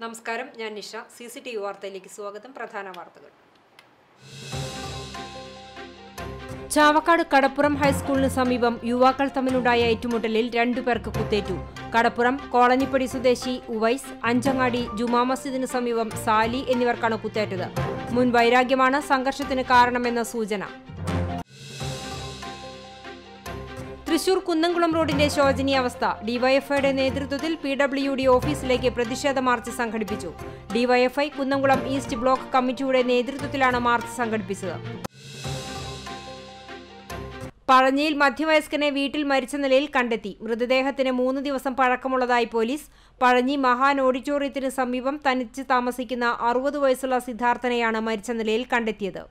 നമസ്കാരം ഞാൻ Nisha C C T V വാർത്തയിലേക്ക് സ്വാഗതം പ്രധാന വാർത്തകൾ ചാവക്കാട് കടപ്പുറം ഹൈസ്കൂളിന് സമീപം യുവാക്കൾ തമ്മിലുണ്ടായ ഏറ്റുമുട്ടലിൽ രണ്ടുപേർക്ക് കുത്തേറ്റു കടപ്പുറം കോളനിപ്പടി സ്വദേശി ഉവൈസ് അഞ്ചങ്ങാടി ജുമാ മസ്ജിദിന് സമീപം സാലി എന്നിവർക്കാണ് കുത്തേറ്റത് മുൻ വൈരാഗ്യമാണ് സംഘർഷത്തിന് കാരണമെന്ന സൂചന തൃശൂർ കുന്നംകുളം റോഡിന്റെ ശോചനീയാവസ്ഥ ഡിവൈഎഫ്ഐയുടെ നേതൃത്വത്തിൽ പി ഡബ്ല്യു ഡി ഓഫീസിലേക്ക് പ്രതിഷേധ മാർച്ച് സംഘടിപ്പിച്ചു ഡിവൈഎഫ്ഐ കുന്നംകുളം ഈസ്റ്റ് ബ്ലോക്ക് കമ്മിറ്റിയുടെ നേതൃത്വത്തിലാണ് മാർച്ച് സംഘടിപ്പിച്ചത് പഴഞ്ഞിയിൽ മധ്യവയസ്കനെ വീട്ടിൽ മരിച്ച നിലയിൽ കണ്ടെത്തി മൃതദേഹത്തിന് മൂന്ന് ദിവസം പഴക്കമുള്ളതായി പോലീസ് പഴഞ്ഞി മഹാൻ ഓഡിറ്റോറിയത്തിന് സമീപം തനിച്ച് താമസിക്കുന്ന അറുപത് വയസ്സുള്ള സിദ്ധാർത്ഥനെയാണ് മരിച്ച നിലയിൽ കണ്ടെത്തിയത്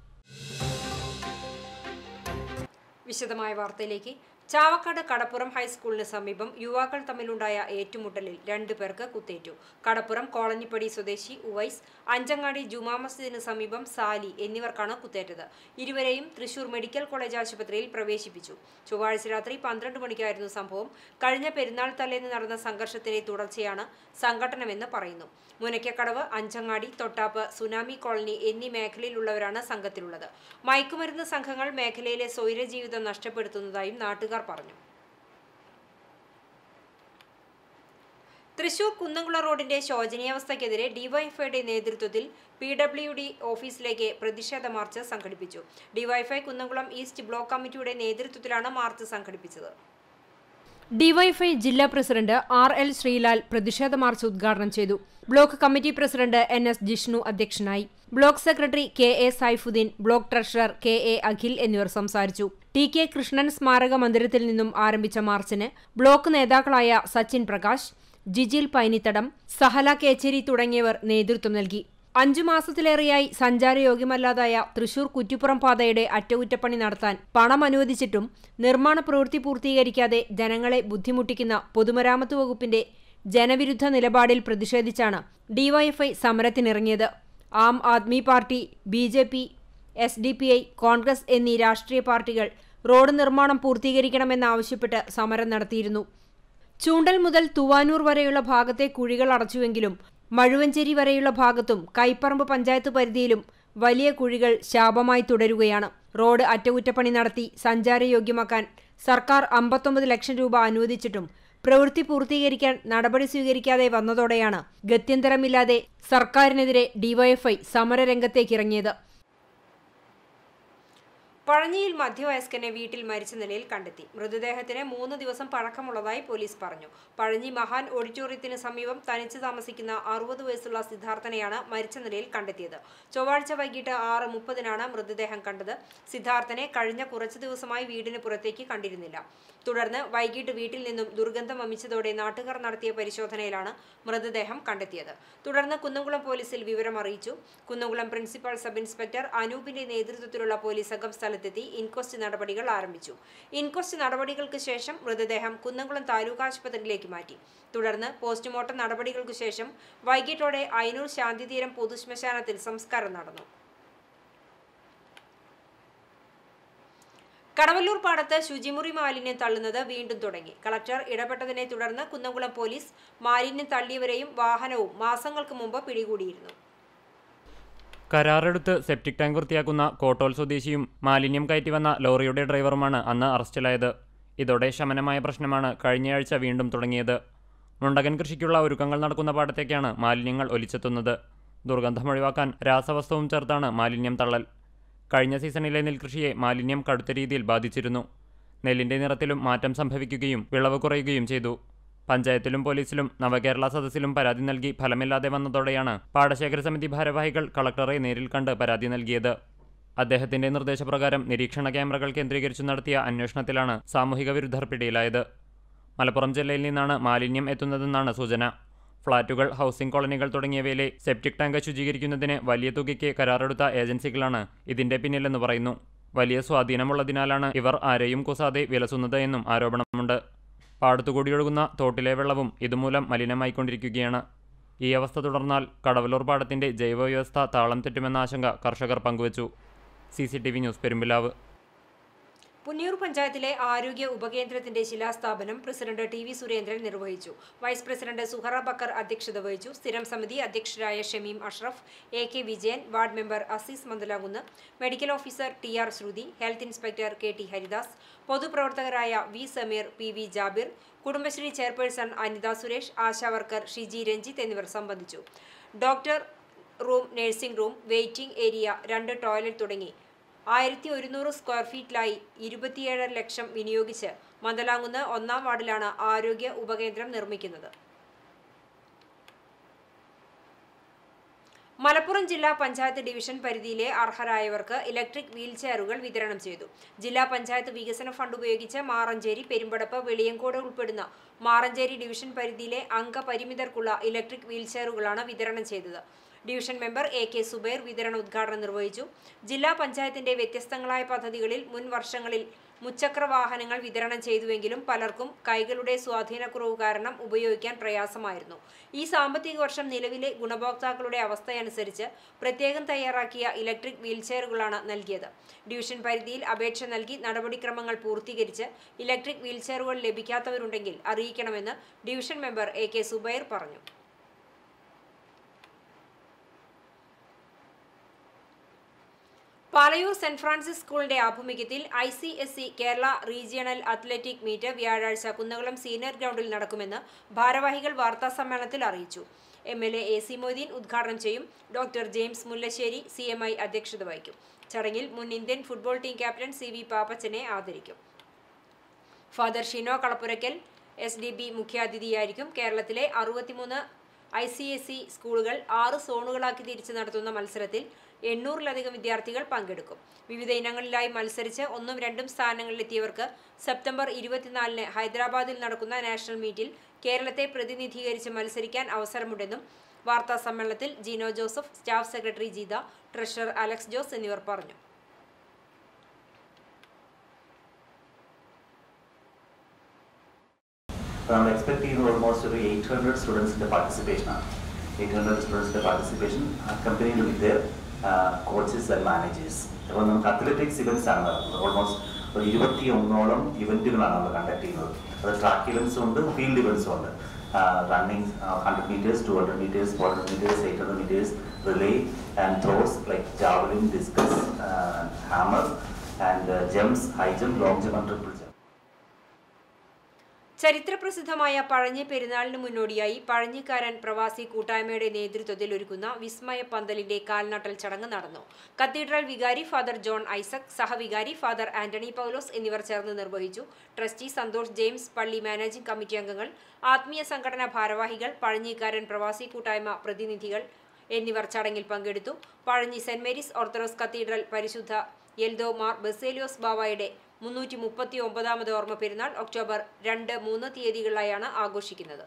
വിശദമായ വാർത്തയിലേക്ക് ചാവക്കാട് കടപ്പുറം ഹൈസ്കൂളിന് സമീപം യുവാക്കൾ തമ്മിലുണ്ടായ ഏറ്റുമുട്ടലിൽ രണ്ടു പേർക്ക് കുത്തേറ്റു കടപ്പുറം കോളനിപ്പടി സ്വദേശി ഉവൈസ് അഞ്ചങ്ങാടി ജുമാ മസ്ജിദിന് സമീപം സാലി എന്നിവർക്കാണ് കുത്തേറ്റത് ഇരുവരെയും തൃശൂർ മെഡിക്കൽ കോളേജ് ആശുപത്രിയിൽ പ്രവേശിപ്പിച്ചു ചൊവ്വാഴ്ച രാത്രി പന്ത്രണ്ട് മണിക്കായിരുന്നു സംഭവം കഴിഞ്ഞ പെരുന്നാൾ തലേന്ന് നടന്ന സംഘർഷത്തിന്റെ തുടർച്ചയാണ് സംഘട്ടനമെന്ന് പറയുന്നു മുനയ്ക്കക്കടവ് അഞ്ചങ്ങാടി തൊട്ടാപ്പ് സുനാമി കോളനി എന്നീ മേഖലയിലുള്ളവരാണ് സംഘത്തിലുള്ളത് മയക്കുമരുന്ന് സംഘങ്ങൾ മേഖലയിലെ സ്വൈരജീവിതം നഷ്ടപ്പെടുത്തുന്നതായും നാട്ടുകാർ പറഞ്ഞു തൃശൂർ കുന്നംകുളം റോഡിന്റെ ശോചനീയാവസ്ഥയ്ക്കെതിരെ ഡിവൈഎഫ്ഐയുടെ നേതൃത്വത്തിൽ പി ഡബ്ല്യു ഡി ഓഫീസിലേക്ക് പ്രതിഷേധ മാർച്ച് സംഘടിപ്പിച്ചു ഡിവൈഎഫ്ഐ കുന്നംകുളം ഈസ്റ്റ് ബ്ലോക്ക് കമ്മിറ്റിയുടെ നേതൃത്വത്തിലാണ് മാർച്ച് സംഘടിപ്പിച്ചത് ഡിവൈഎഫ്ഐ ജില്ലാ പ്രസിഡന്റ് ആർ എൽ ശ്രീലാൽ പ്രതിഷേധ മാർച്ച് ഉദ്ഘാടനം ചെയ്തു block committee president N S Jishnu അധ്യക്ഷനായി block secretary K A Saifudheen block treasurer K A Akhil എന്നിവർ സംസാരിച്ചു ടി കെ കൃഷ്ണൻ സ്മാരക മന്ദിരത്തിൽ നിന്നും ആരംഭിച്ച മാർച്ചിന് ബ്ലോക്ക് നേതാക്കളായ സച്ചിൻ പ്രകാശ് ജിജിൽ പൈനിത്തടം സഹല കേച്ചേരി തുടങ്ങിയവർ നേതൃത്വം നൽകി അഞ്ചു മാസത്തിലേറെയായി സഞ്ചാരയോഗ്യമല്ലാതായ തൃശൂർ കുറ്റിപ്പുറം പാതയുടെ അറ്റകുറ്റപ്പണി നടത്താൻ പണം അനുവദിച്ചിട്ടും നിർമ്മാണ പ്രവൃത്തി പൂർത്തീകരിക്കാതെ ജനങ്ങളെ ബുദ്ധിമുട്ടിക്കുന്ന പൊതുമരാമത്ത് വകുപ്പിന്റെ ജനവിരുദ്ധ നിലപാടിൽ പ്രതിഷേധിച്ചാണ് ഡിവൈഎഫ്ഐ സമരത്തിനിറങ്ങിയത് Aam Aadmi party B J P S D P I Congress എന്നീ രാഷ്ട്രീയ പാർട്ടികൾ റോഡ് നിർമ്മാണം പൂർത്തീകരിക്കണമെന്നാവശ്യപ്പെട്ട് സമരം നടത്തിയിരുന്നു ചൂണ്ടൽ മുതൽ തുവാനൂർ വരെയുള്ള ഭാഗത്തെ കുഴികൾ അടച്ചുവെങ്കിലും മഴുവഞ്ചേരി വരെയുള്ള ഭാഗത്തും കൈപ്പറമ്പ് പഞ്ചായത്ത് പരിധിയിലും വലിയ കുഴികൾ ശാപമായി തുടരുകയാണ് റോഡ് അറ്റകുറ്റപ്പണി നടത്തി സഞ്ചാരയോഗ്യമാക്കാൻ സർക്കാർ അമ്പത്തൊമ്പത് ലക്ഷം രൂപ അനുവദിച്ചിട്ടും പ്രവൃത്തി പൂർത്തീകരിക്കാൻ നടപടി സ്വീകരിക്കാതെ വന്നതോടെയാണ് ഗത്യന്തരമില്ലാതെ സർക്കാരിനെതിരെ ഡിവൈഎഫ്ഐ സമരരംഗത്തേക്കിറങ്ങിയത് പഴഞ്ഞിയിൽ മധ്യവയസ്കനെ വീട്ടിൽ മരിച്ച നിലയിൽ കണ്ടെത്തി മൃതദേഹത്തിന് മൂന്ന് ദിവസം പഴക്കമുള്ളതായി പോലീസ് പറഞ്ഞു പഴഞ്ഞി മഹാൻ ഓഡിറ്റോറിയത്തിന് സമീപം തനിച്ച് താമസിക്കുന്ന അറുപത് വയസ്സുള്ള സിദ്ധാർത്ഥനെയാണ് മരിച്ച നിലയിൽ കണ്ടെത്തിയത് ചൊവ്വാഴ്ച വൈകിട്ട് ആറ് മുപ്പതിനാണ് മൃതദേഹം കണ്ടത് സിദ്ധാർത്ഥനെ കഴിഞ്ഞ കുറച്ചു ദിവസമായി വീടിന് പുറത്തേക്ക് കണ്ടിരുന്നില്ല തുടർന്ന് വൈകിട്ട് വീട്ടിൽ നിന്നും ദുർഗന്ധം വമിച്ചതോടെ നാട്ടുകാർ നടത്തിയ പരിശോധനയിലാണ് മൃതദേഹം കണ്ടെത്തിയത് തുടർന്ന് കുന്നംകുളം പോലീസിൽ വിവരം അറിയിച്ചു കുന്നംകുളം പ്രിൻസിപ്പൽ സബ് ഇൻസ്പെക്ടർ അനൂപിന്റെ നേതൃത്വത്തിലുള്ള പോലീസ് സംഘം സ്ഥലത്തെത്തി ഇൻക്വസ്റ്റ് നടപടികൾ ആരംഭിച്ചു ഇൻക്വസ്റ്റ് നടപടികൾക്ക് ശേഷം മൃതദേഹം കുന്നംകുളം താലൂക്ക് ആശുപത്രിയിലേക്ക് മാറ്റി തുടർന്ന് പോസ്റ്റ്മോർട്ടം നടപടികൾക്കു ശേഷം വൈകിട്ടോടെ അയനൂർ ശാന്തിതീരം പൊതുശ്മശാനത്തിൽ സംസ്കാരം നടന്നു കടവല്ലൂർ പാടത്ത് ശുചിമുറി മാലിന്യം തള്ളുന്നത് വീണ്ടും തുടങ്ങി കളക്ടർ ഇടപെട്ടതിനെ തുടർന്ന് കുന്നംകുളം പോലീസ് മാലിന്യം തള്ളിയവരെയും വാഹനവും മാസങ്ങൾക്ക് മുമ്പ് പിടികൂടിയിരുന്നു കരാറെടുത്ത് സെപ്റ്റിക് ടാങ്ക് വൃത്തിയാക്കുന്ന കോട്ടോൽ സ്വദേശിയും മാലിന്യം കയറ്റി വന്ന ലോറിയുടെ ഡ്രൈവറുമാണ് അന്ന് അറസ്റ്റിലായത് ഇതോടെ ശമനമായ പ്രശ്നമാണ് കഴിഞ്ഞയാഴ്ച വീണ്ടും തുടങ്ങിയത് മുണ്ടകൻ കൃഷിക്കുള്ള ഒരുക്കങ്ങൾ നടക്കുന്ന പാടത്തേക്കാണ് മാലിന്യങ്ങൾ ഒലിച്ചെത്തുന്നത് ദുർഗന്ധം ഒഴിവാക്കാൻ രാസവസ്തുവും ചേർത്താണ് മാലിന്യം തള്ളൽ കഴിഞ്ഞ സീസണിലെ നെൽകൃഷിയെ മാലിന്യം കടുത്ത രീതിയിൽ ബാധിച്ചിരുന്നു നെല്ലിന്റെ നിറത്തിലും മാറ്റം സംഭവിക്കുകയും വിളവ് കുറയുകയും ചെയ്തു പഞ്ചായത്തിലും പോലീസിലും നവകേരള സദസ്സിലും പരാതി നൽകി ഫലമില്ലാതെ വന്നതോടെയാണ് പാടശേഖര സമിതി ഭാരവാഹികൾ കളക്ടറെ നേരിൽ കണ്ട് പരാതി നൽകിയത് അദ്ദേഹത്തിന്റെ നിർദ്ദേശപ്രകാരം നിരീക്ഷണ ക്യാമറകൾ കേന്ദ്രീകരിച്ചു നടത്തിയ അന്വേഷണത്തിലാണ് സാമൂഹിക വിരുദ്ധർ പിടിയിലായത് മലപ്പുറം ജില്ലയിൽ നിന്നാണ് മാലിന്യം എത്തുന്നതെന്നാണ് സൂചന ഫ്ളാറ്റുകൾ ഹൗസിംഗ് കോളനികൾ തുടങ്ങിയവയിലെ സെപ്റ്റിക് ടാങ്ക് ശുചീകരിക്കുന്നതിന് വലിയ തുകയ്ക്ക് കരാറെടുത്ത ഏജൻസികളാണ് ഇതിന്റെ പിന്നിലെന്ന് പറയുന്നു വലിയ സ്വാധീനമുള്ളതിനാലാണ് ഇവർ ആരെയും കുസാതെ വിലസുന്നത് എന്നും ആരോപണമുണ്ട് പാടത്തുകൂടി ഒഴുകുന്ന തോട്ടിലെ വെള്ളവും ഇതുമൂലം മലിനമായിക്കൊണ്ടിരിക്കുകയാണ് ഈ അവസ്ഥ തുടർന്നാൽ കടവലൂർ പാടത്തിന്റെ ജൈവവ്യവസ്ഥ താളം തെറ്റുമെന്ന ആശങ്ക കർഷകർ പങ്കുവച്ചു C C T V news Perumpilavu Punniyur പഞ്ചായത്തിലെ ആരോഗ്യ ഉപകേന്ദ്രത്തിന്റെ ശിലാസ്ഥാപനം പ്രസിഡന്റ് ടി വി സുരേന്ദ്രൻ നിർവഹിച്ചു വൈസ് പ്രസിഡന്റ് സുഹറ ബക്കർ അധ്യക്ഷത വഹിച്ചു സ്ഥിരം സമിതി അധ്യക്ഷരായ Shameem Ashraf A K Vijayan ward member Azeez Mandalamkunnu medical officer T R Shruthi health inspector K T Haridas പൊതുപ്രവർത്തകരായ V Sameer P V Jabir Kudumbashree chairperson Anitha Suresh ASHA worker Shiji Ranjith എന്നിവർ സംബന്ധിച്ചു doctor room nursing room waiting area രണ്ട് ടോയ്ലറ്റ് തുടങ്ങി ആയിരത്തി ഒരുന്നൂറ് സ്ക്വയർ ഫീറ്റിലായി ഇരുപത്തിയേഴര ലക്ഷം വിനിയോഗിച്ച് മന്ദലാങ്കുന്ന് ഒന്നാം വാർഡിലാണ് ആരോഗ്യ ഉപകേന്ദ്രം നിർമ്മിക്കുന്നത് മലപ്പുറം ജില്ലാ പഞ്ചായത്ത് ഡിവിഷൻ പരിധിയിലെ അർഹരായവർക്ക് ഇലക്ട്രിക് വീൽ ചെയറുകൾ വിതരണം ചെയ്തു ജില്ലാ പഞ്ചായത്ത് വികസന ഫണ്ട് ഉപയോഗിച്ച് മാറഞ്ചേരി പെരുമ്പടപ്പ് വെളിയങ്കോട് ഉൾപ്പെടുന്ന മാറഞ്ചേരി ഡിവിഷൻ പരിധിയിലെ അംഗപരിമിതർക്കുള്ള ഇലക്ട്രിക് വീൽ ചെയറുകളാണ് വിതരണം ചെയ്തത് division member A K Subair വിതരണ ഉദ്ഘാടനം നിർവഹിച്ചു ജില്ലാ പഞ്ചായത്തിന്റെ വ്യത്യസ്തങ്ങളായ പദ്ധതികളിൽ മുൻ വർഷങ്ങളിൽ മുച്ചക്ര വാഹനങ്ങൾ വിതരണം ചെയ്തുവെങ്കിലും പലർക്കും കൈകളുടെ സ്വാധീനക്കുറവ് കാരണം ഉപയോഗിക്കാൻ പ്രയാസമായിരുന്നു ഈ സാമ്പത്തിക വർഷം നിലവിലെ ഗുണഭോക്താക്കളുടെ അവസ്ഥയനുസരിച്ച് പ്രത്യേകം തയ്യാറാക്കിയ ഇലക്ട്രിക് വീൽചെയറുകളാണ് നൽകിയത് ഡിവിഷൻ പരിധിയിൽ അപേക്ഷ നൽകി നടപടിക്രമങ്ങൾ പൂർത്തീകരിച്ച് ഇലക്ട്രിക് വീൽചെയറുകൾ ലഭിക്കാത്തവരുണ്ടെങ്കിൽ അറിയിക്കണമെന്ന് division member A K Subair പറഞ്ഞു പാലയൂർ സെന്റ് ഫ്രാൻസിസ് സ്കൂളിന്റെ ആഭിമുഖ്യത്തിൽ I C S C Kerala regional athletic meet വ്യാഴാഴ്ച കുന്നകുളം സീനിയർ ഗ്രൗണ്ടിൽ നടക്കുമെന്ന് ഭാരവാഹികൾ വാർത്താസമ്മേളനത്തിൽ അറിയിച്ചു M L A A C Moideen ഉദ്ഘാടനം ചെയ്യും doctor James Mullassery C M I അധ്യക്ഷത വഹിക്കും ചടങ്ങിൽ മുൻ Indian football team captain C V പാപ്പച്ചനെ ആദരിക്കും father Shino Kalappurakkal S D B മുഖ്യാതിഥിയായിരിക്കും കേരളത്തിലെ അറുപത്തിമൂന്ന് ഐ സി എസ് സി സ്കൂളുകൾ ആറ് സോണുകളാക്കി തിരിച്ച് നടത്തുന്ന മത്സരത്തിൽ എണ്ണൂറിലധികം വിദ്യാർത്ഥികൾ പങ്കെടുക്കും വിവിധ ഇനങ്ങളിലായി മത്സരിച്ച് ഒന്നും രണ്ടും സ്ഥാനങ്ങളിലെത്തിയവർക്ക് സെപ്റ്റംബർ ഇരുപത്തിനാലിന് ഹൈദരാബാദിൽ നടക്കുന്ന നാഷണൽ മീറ്റിൽ കേരളത്തെ പ്രതിനിധീകരിച്ച് മത്സരിക്കാൻ അവസരമുണ്ടെന്നും വാർത്താ സമ്മേളനത്തിൽ Gino Joseph staff secretary Jeetha treasurer Alex Jose എന്നിവർ പറഞ്ഞു നമ്മൾ എക്സ്പെക്ട് ചെയ്യുന്നത് ഓൾമോസ്റ്റ് ഒരു എയ്റ്റ് ഹൺഡ്രഡ് സ്റ്റുഡൻസിൻ്റെ പാർട്ടിസിപ്പേഷനാണ് എയ്റ്റ് ഹൺഡ്രഡ് സ്റ്റുഡൻസിൻ്റെ പാർട്ടിസിപ്പേഷൻ കമ്പനിയിൽ വിത്ത് കോച്ചസ് ആൻഡ് മാനേജേഴ്സ് അപ്പോൾ നമുക്ക് അത്ലറ്റിക്സ് ഇവൻറ്റ്സ് ആണ് നടക്കുന്നത് ഓൾമോസ്റ്റ് ഒരു ഇരുപത്തി ഒന്നോളം ഇവൻറ്റുകളാണ് നമ്മൾ കണ്ടക്ട് ചെയ്യുന്നത് അത് ട്രാക്ക് ഇവൻറ്റ്സും ഉണ്ട് ഫീൽഡ് ഇവൻറ്റ്സും ഉണ്ട് running hundred metres two hundred metres four hundred metres eight hundred metres relay and throws like javelin discus hammer and jumps high jump long jump and triple jump ചരിത്രപ്രസിദ്ധമായ പഴഞ്ഞി പെരുന്നാളിന് മുന്നോടിയായി പഴഞ്ഞിക്കാരൻ പ്രവാസി കൂട്ടായ്മയുടെ നേതൃത്വത്തിൽ ഒരുക്കുന്ന വിസ്മയ പന്തലിന്റെ കാൽനട്ടൽ ചടങ്ങ് നടന്നു കത്തീഡ്രൽ വികാരി ഫാദർ ജോൺ ഐസക് സഹവികാരി ഫാദർ ആന്റണി പൗലോസ് എന്നിവർ ചേർന്ന് നിർവഹിച്ചു ട്രസ്റ്റി സന്തോഷ് ജെയിംസ് പള്ളി മാനേജിംഗ് കമ്മിറ്റി അംഗങ്ങൾ ആത്മീയ സംഘടനാ ഭാരവാഹികൾ പഴഞ്ഞിക്കാരൻ പ്രവാസി കൂട്ടായ്മ പ്രതിനിധികൾ എന്നിവർ ചടങ്ങിൽ പങ്കെടുത്തു പഴഞ്ഞി സെന്റ് മേരീസ് ഓർത്തഡോക്സ് കത്തീഡ്രൽ പരിശുദ്ധ എൽദോ മാർ ബസേലിയോസ് ബാവയുടെ മുന്നൂറ്റി മുപ്പത്തി ഒമ്പതാമത് ഓർമ്മ പെരുന്നാൾ ഒക്ടോബർ രണ്ട് മൂന്ന് തീയതികളിലായാണ് ആഘോഷിക്കുന്നത്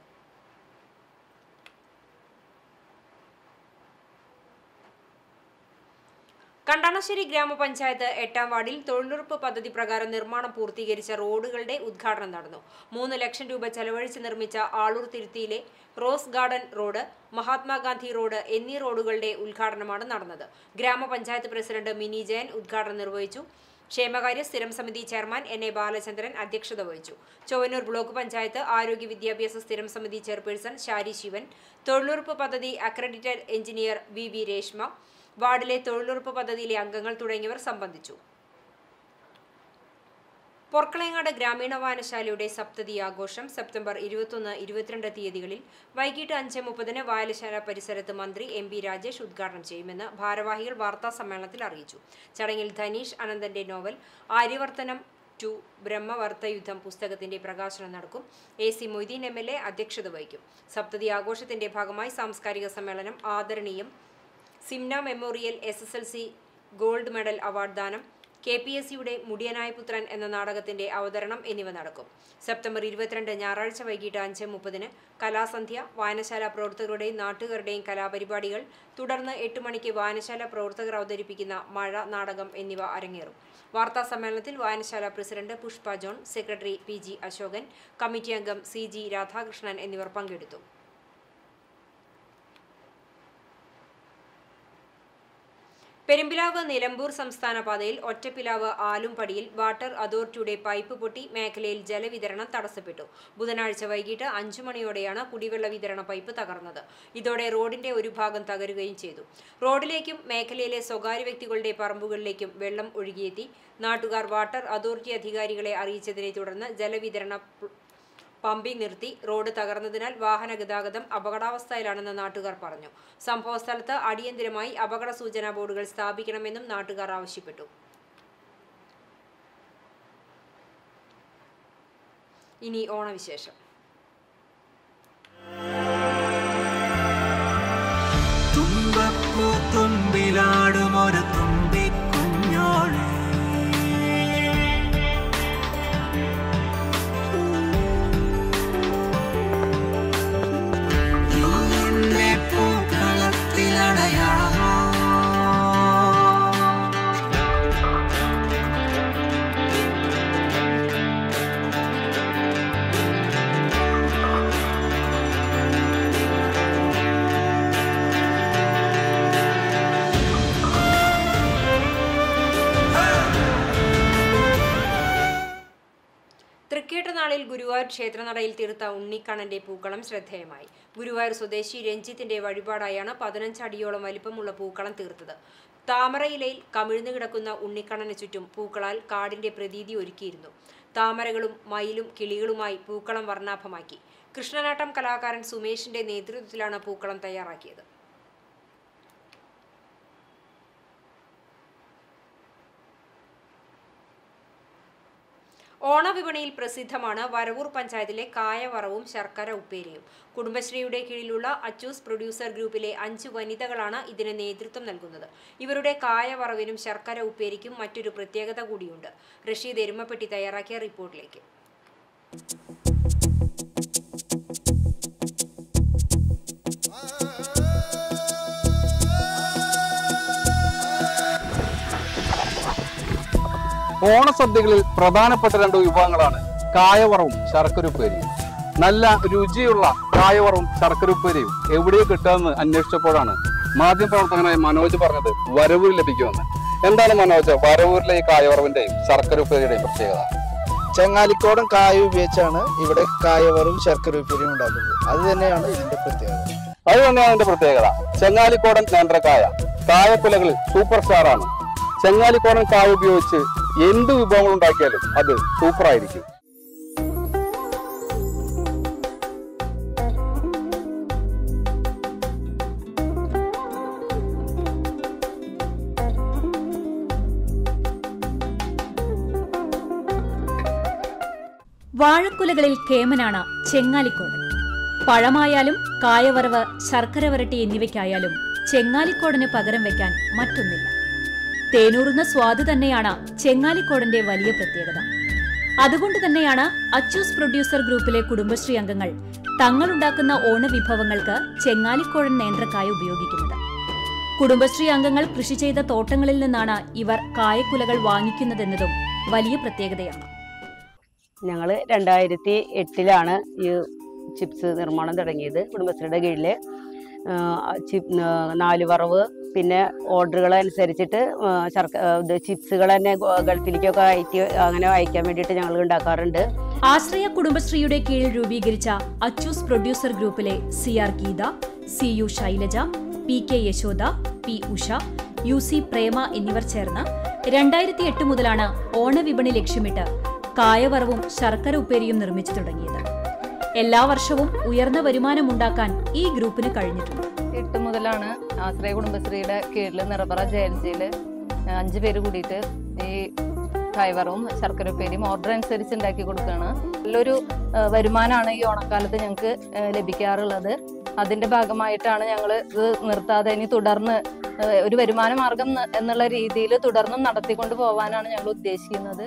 കണ്ടാണശ്ശേരി ഗ്രാമപഞ്ചായത്ത് എട്ടാം വാർഡിൽ തൊഴിലുറപ്പ് പദ്ധതി പ്രകാരം നിർമ്മാണം പൂർത്തീകരിച്ച റോഡുകളുടെ ഉദ്ഘാടനം നടന്നു മൂന്ന് ലക്ഷം രൂപ ചെലവഴിച്ച് നിർമ്മിച്ച ആളൂർ തിരുത്തിയിലെ rose garden road Mahatma Gandhi road എന്നീ റോഡുകളുടെ ഉദ്ഘാടനമാണ് നടന്നത് ഗ്രാമപഞ്ചായത്ത് പ്രസിഡന്റ് മിനി ജയൻ ഉദ്ഘാടനം നിർവഹിച്ചു ക്ഷേമകാര്യ സ്ഥിരം സമിതി ചെയർമാൻ എൻ എ ബാലചന്ദ്രൻ അധ്യക്ഷത വഹിച്ചു ചൊവ്വനൂർ ബ്ലോക്ക് പഞ്ചായത്ത് ആരോഗ്യ വിദ്യാഭ്യാസ സ്ഥിരം സമിതി ചെയർപേഴ്സൺ ശാരി ശിവൻ തൊഴിലുറപ്പ് പദ്ധതി accredited engineer V V Reshma വാർഡിലെ തൊഴിലുറപ്പ് പദ്ധതിയിലെ അംഗങ്ങൾ തുടങ്ങിയവർ സംബന്ധിച്ചു പൊർക്കളയങ്ങാട് ഗ്രാമീണ വായനശാലയുടെ സപ്തതി ആഘോഷം സെപ്റ്റംബർ ഇരുപത്തൊന്ന് ഇരുപത്തിരണ്ട് തീയതികളിൽ വൈകിട്ട് അഞ്ച് മുപ്പതിന് വായനശാല പരിസരത്ത് മന്ത്രി എം പി രാജേഷ് ഉദ്ഘാടനം ചെയ്യുമെന്ന് ഭാരവാഹികൾ വാർത്താ സമ്മേളനത്തിൽ അറിയിച്ചു ചടങ്ങിൽ ധനീഷ് അനന്തന്റെ നോവൽ ആര്യവർത്തനം ടു ബ്രഹ്മവർത്തയുദ്ധം പുസ്തകത്തിന്റെ പ്രകാശനം നടക്കും A C Moideen M L A അധ്യക്ഷത വഹിക്കും സപ്തതി ആഘോഷത്തിന്റെ ഭാഗമായി സാംസ്കാരിക സമ്മേളനം ആദരണീയം Simna memorial S S L C gold medal award ദാനം കെ പി എസ് സിയുടെ മുടിയനായ പുത്രൻ എന്ന നാടകത്തിന്റെ അവതരണം എന്നിവ നടക്കും സെപ്റ്റംബർ ഇരുപത്തിരണ്ട് ഞായറാഴ്ച വൈകിട്ട് അഞ്ച് മുപ്പതിന് കലാസന്ധ്യ വായനശാല പ്രവർത്തകരുടെയും നാട്ടുകാരുടെയും കലാപരിപാടികൾ തുടർന്ന് എട്ട് മണിക്ക് വായനശാല പ്രവർത്തകർ അവതരിപ്പിക്കുന്ന മഴ നാടകം എന്നിവ അരങ്ങേറും വാർത്താ സമ്മേളനത്തിൽ വായനശാല president Pushpa John secretary P G Ashokan committee അംഗം സി ജി രാധാകൃഷ്ണൻ എന്നിവർ പങ്കെടുത്തു പെരുമ്പിലാവ് നിലമ്പൂർ സംസ്ഥാന പാതയിൽ ഒറ്റപ്പിലാവ് ആലുംപടിയിൽ വാട്ടർ അതോറിറ്റിയുടെ പൈപ്പ് പൊട്ടി മേഖലയിൽ ജലവിതരണം തടസ്സപ്പെട്ടു ബുധനാഴ്ച വൈകിട്ട് അഞ്ചു മണിയോടെയാണ് കുടിവെള്ള വിതരണ പൈപ്പ് തകർന്നത് ഇതോടെ റോഡിന്റെ ഒരു ഭാഗം തകരുകയും ചെയ്തു റോഡിലേക്കും മേഖലയിലെ സ്വകാര്യ വ്യക്തികളുടെ പറമ്പുകളിലേക്കും വെള്ളം ഒഴുകിയെത്തി നാട്ടുകാർ വാട്ടർ അതോറിറ്റി അധികാരികളെ അറിയിച്ചതിനെ തുടർന്ന് ജലവിതരണ പ്ല- പമ്പിംഗ് നിർത്തി റോഡ് തകർന്നതിനാൽ വാഹന ഗതാഗതം അപകടാവസ്ഥയിലാണെന്ന് നാട്ടുകാർ പറഞ്ഞു സംഭവസ്ഥലത്ത് അടിയന്തിരമായി അപകട സൂചനാ ബോർഡുകൾ സ്ഥാപിക്കണമെന്നും നാട്ടുകാർ ആവശ്യപ്പെട്ടു ഇനി ഓണവിശേഷം തുമ്പപ്പൂ തുമ്പിലാടുമൊരു തുമ്പിക്കുഞ്ഞോളെ ഇന്നെന്നെ പൂക്കളത്തിലടയാളമോ തൃക്കേട്ടനാളിൽ ഗുരുവായൂർ ക്ഷേത്രനടയിൽ തീർത്ത ഉണ്ണിക്കണ്ണന്റെ പൂക്കളം ശ്രദ്ധേയമായി ഗുരുവായൂർ സ്വദേശി രഞ്ജിത്തിന്റെ വഴിപാടായാണ് പതിനഞ്ച് അടിയോളം വലിപ്പമുള്ള പൂക്കളം തീർത്തത് താമരയിലയിൽ കമിഴ്ന്നു കിടക്കുന്ന ഉണ്ണിക്കണ്ണന് ചുറ്റും പൂക്കളാൽ കാടിന്റെ പ്രതീതി ഒരുക്കിയിരുന്നു താമരകളും മയിലും കിളികളുമായി പൂക്കളം വർണ്ണാഭമാക്കി കൃഷ്ണനാട്ടം കലാകാരൻ സുമേഷിന്റെ നേതൃത്വത്തിലാണ് പൂക്കളം തയ്യാറാക്കിയത് ഓണവിപണിയിൽ പ്രസിദ്ധമാണ് വരവൂർ പഞ്ചായത്തിലെ കായവറവും ശർക്കര ഉപ്പേരിയും കുടുംബശ്രീയുടെ കീഴിലുള്ള അച്ചൂസ് പ്രൊഡ്യൂസർ ഗ്രൂപ്പിലെ അഞ്ച് വനിതകളാണ് ഇതിന് നേതൃത്വം നൽകുന്നത് ഇവരുടെ കായവറവിനും ശർക്കര ഉപ്പേരിക്കും മറ്റൊരു പ്രത്യേകത കൂടിയുണ്ട് റഷീദ് എരുമപ്പെട്ടി തയ്യാറാക്കിയ റിപ്പോർട്ടിലേക്ക് ഓണസദ്യകളിൽ പ്രധാനപ്പെട്ട രണ്ട് വിഭവങ്ങളാണ് കായവറവും ശർക്കരപ്പേരിയും നല്ല രുചിയുള്ള കായവറവും ശർക്കരപ്പേരിയും എവിടെ കിട്ടാമെന്ന് അന്വേഷിച്ചപ്പോഴാണ് മാധ്യമപ്രവർത്തകനായ മനോജ് പറഞ്ഞത് വരവൂർ ലഭിക്കുമെന്ന് എന്താണ് മനോജ് വരവൂരിലെ ഈ കായവറവിന്റെയും ശർക്കരപ്പേരിയുടെയും പ്രത്യേകത ചങ്ങാലിക്കോടൻ കായ ഉപയോഗിച്ചാണ് ഇവിടെ കായവറും ശർക്കര ഉപ്പേരിയും ഉണ്ടാക്കുന്നത് അത് തന്നെയാണ് ഇതിന്റെ പ്രത്യേകത അത് തന്നെയാണ് അതിന്റെ പ്രത്യേകത ചെങ്ങാലിക്കോടൻ നേന്ത്രക്കായ കായക്കുലകളിൽ സൂപ്പർ സ്റ്റാർ ആണ് ചെങ്ങാലിക്കോടൻ കായ ഉപയോഗിച്ച് എന്ത് വിഭവങ്ങൾ ഉണ്ടാക്കിയാലും അത് സൂപ്പർ ആയിരിക്കും വാഴക്കുലകളിൽ കേമനാണ് ചെങ്ങാലിക്കോടൻ പഴമായാലും കായവറവ് ശർക്കര വരട്ടി എന്നിവയ്ക്കായാലും ചെങ്ങാലിക്കോടന് പകരം വെക്കാൻ മറ്റൊന്നില്ല തേനൂറുന്ന സ്വാദ് തന്നെയാണ് ചെങ്ങാലിക്കോടന്റെ വലിയ പ്രത്യേകത അതുകൊണ്ട് തന്നെയാണ് അച്ചൂസ് പ്രൊഡ്യൂസർ ഗ്രൂപ്പിലെ കുടുംബശ്രീ അംഗങ്ങൾ തങ്ങളുണ്ടാക്കുന്ന ഓണവിഭവങ്ങൾക്ക് ചെങ്ങാലിക്കോഴൻ നേന്ത്രക്കായ ഉപയോഗിക്കുന്നത് കുടുംബശ്രീ അംഗങ്ങൾ കൃഷി ചെയ്ത തോട്ടങ്ങളിൽ നിന്നാണ് ഇവർ കായക്കുലകൾ വാങ്ങിക്കുന്നതെന്നതും വലിയ പ്രത്യേകതയാണ് ഞങ്ങൾ രണ്ടായിരത്തി എട്ടിലാണ് ഈ ചിപ്സ് നിർമ്മാണം തുടങ്ങിയത് കുടുംബശ്രീയുടെ കീഴിൽ ചിപ്പ് നാല് വറവ് പിന്നെ ഓർഡറുകൾ അനുസരിച്ചിട്ട് ആ, ശർക്ക ആ, ഇത് ചിപ്സുകൾ തന്നെ ഗ- ഗൾഫിലേക്കൊക്കെ അയറ്റി അങ്ങനെ അയക്കാൻ വേണ്ടിയിട്ട് ഞങ്ങൾ ഉണ്ടാക്കാറുണ്ട് ആശ്രയ കുടുംബശ്രീയുടെ കീഴിൽ രൂപീകരിച്ച അച്ചൂസ് പ്രൊഡ്യൂസർ ഗ്രൂപ്പിലെ C R Geetha C U Shailaja P K Yashoda P Usha U C Prema എന്നിവർ ചേർന്ന് രണ്ടായിരത്തി എട്ട് മുതലാണ് ഓണവിപണി ലക്ഷ്യമിട്ട് കായവറവും ശർക്കര ഉപ്പേരിയും നിർമ്മിച്ചു തുടങ്ങിയത് എല്ലാ വർഷവും ഉയർന്ന വരുമാനമുണ്ടാക്കാൻ ഈ ഗ്രൂപ്പിന് കഴിഞ്ഞിട്ടുണ്ട് എട്ട് മുതലാണ് ആശ്രയ കുടുംബശ്രീയുടെ കീഴിൽ നിറപറ ജെ എൽ ജിയിൽ അഞ്ച് പേര് കൂടിയിട്ട് ഈ കൈവറവും ശർക്കര ഉപ്പേരിയും ഓർഡർ അനുസരിച്ച് ഉണ്ടാക്കി കൊടുക്കുകയാണ് നല്ലൊരു ആ, വരുമാനമാണ് ഈ ഓണക്കാലത്ത് ഞങ്ങൾക്ക് ആ, ലഭിക്കാറുള്ളത് അതിന്റെ ഭാഗമായിട്ടാണ് ഞങ്ങൾ ഇത് നിർത്താതെ ഇനി തുടർന്ന് ആ, ഒരു വരുമാന മാർഗം ന- എന്നുള്ള രീതിയിൽ തുടർന്നും നടത്തിക്കൊണ്ട് പോകാനാണ് ഞങ്ങൾ ഉദ്ദേശിക്കുന്നത്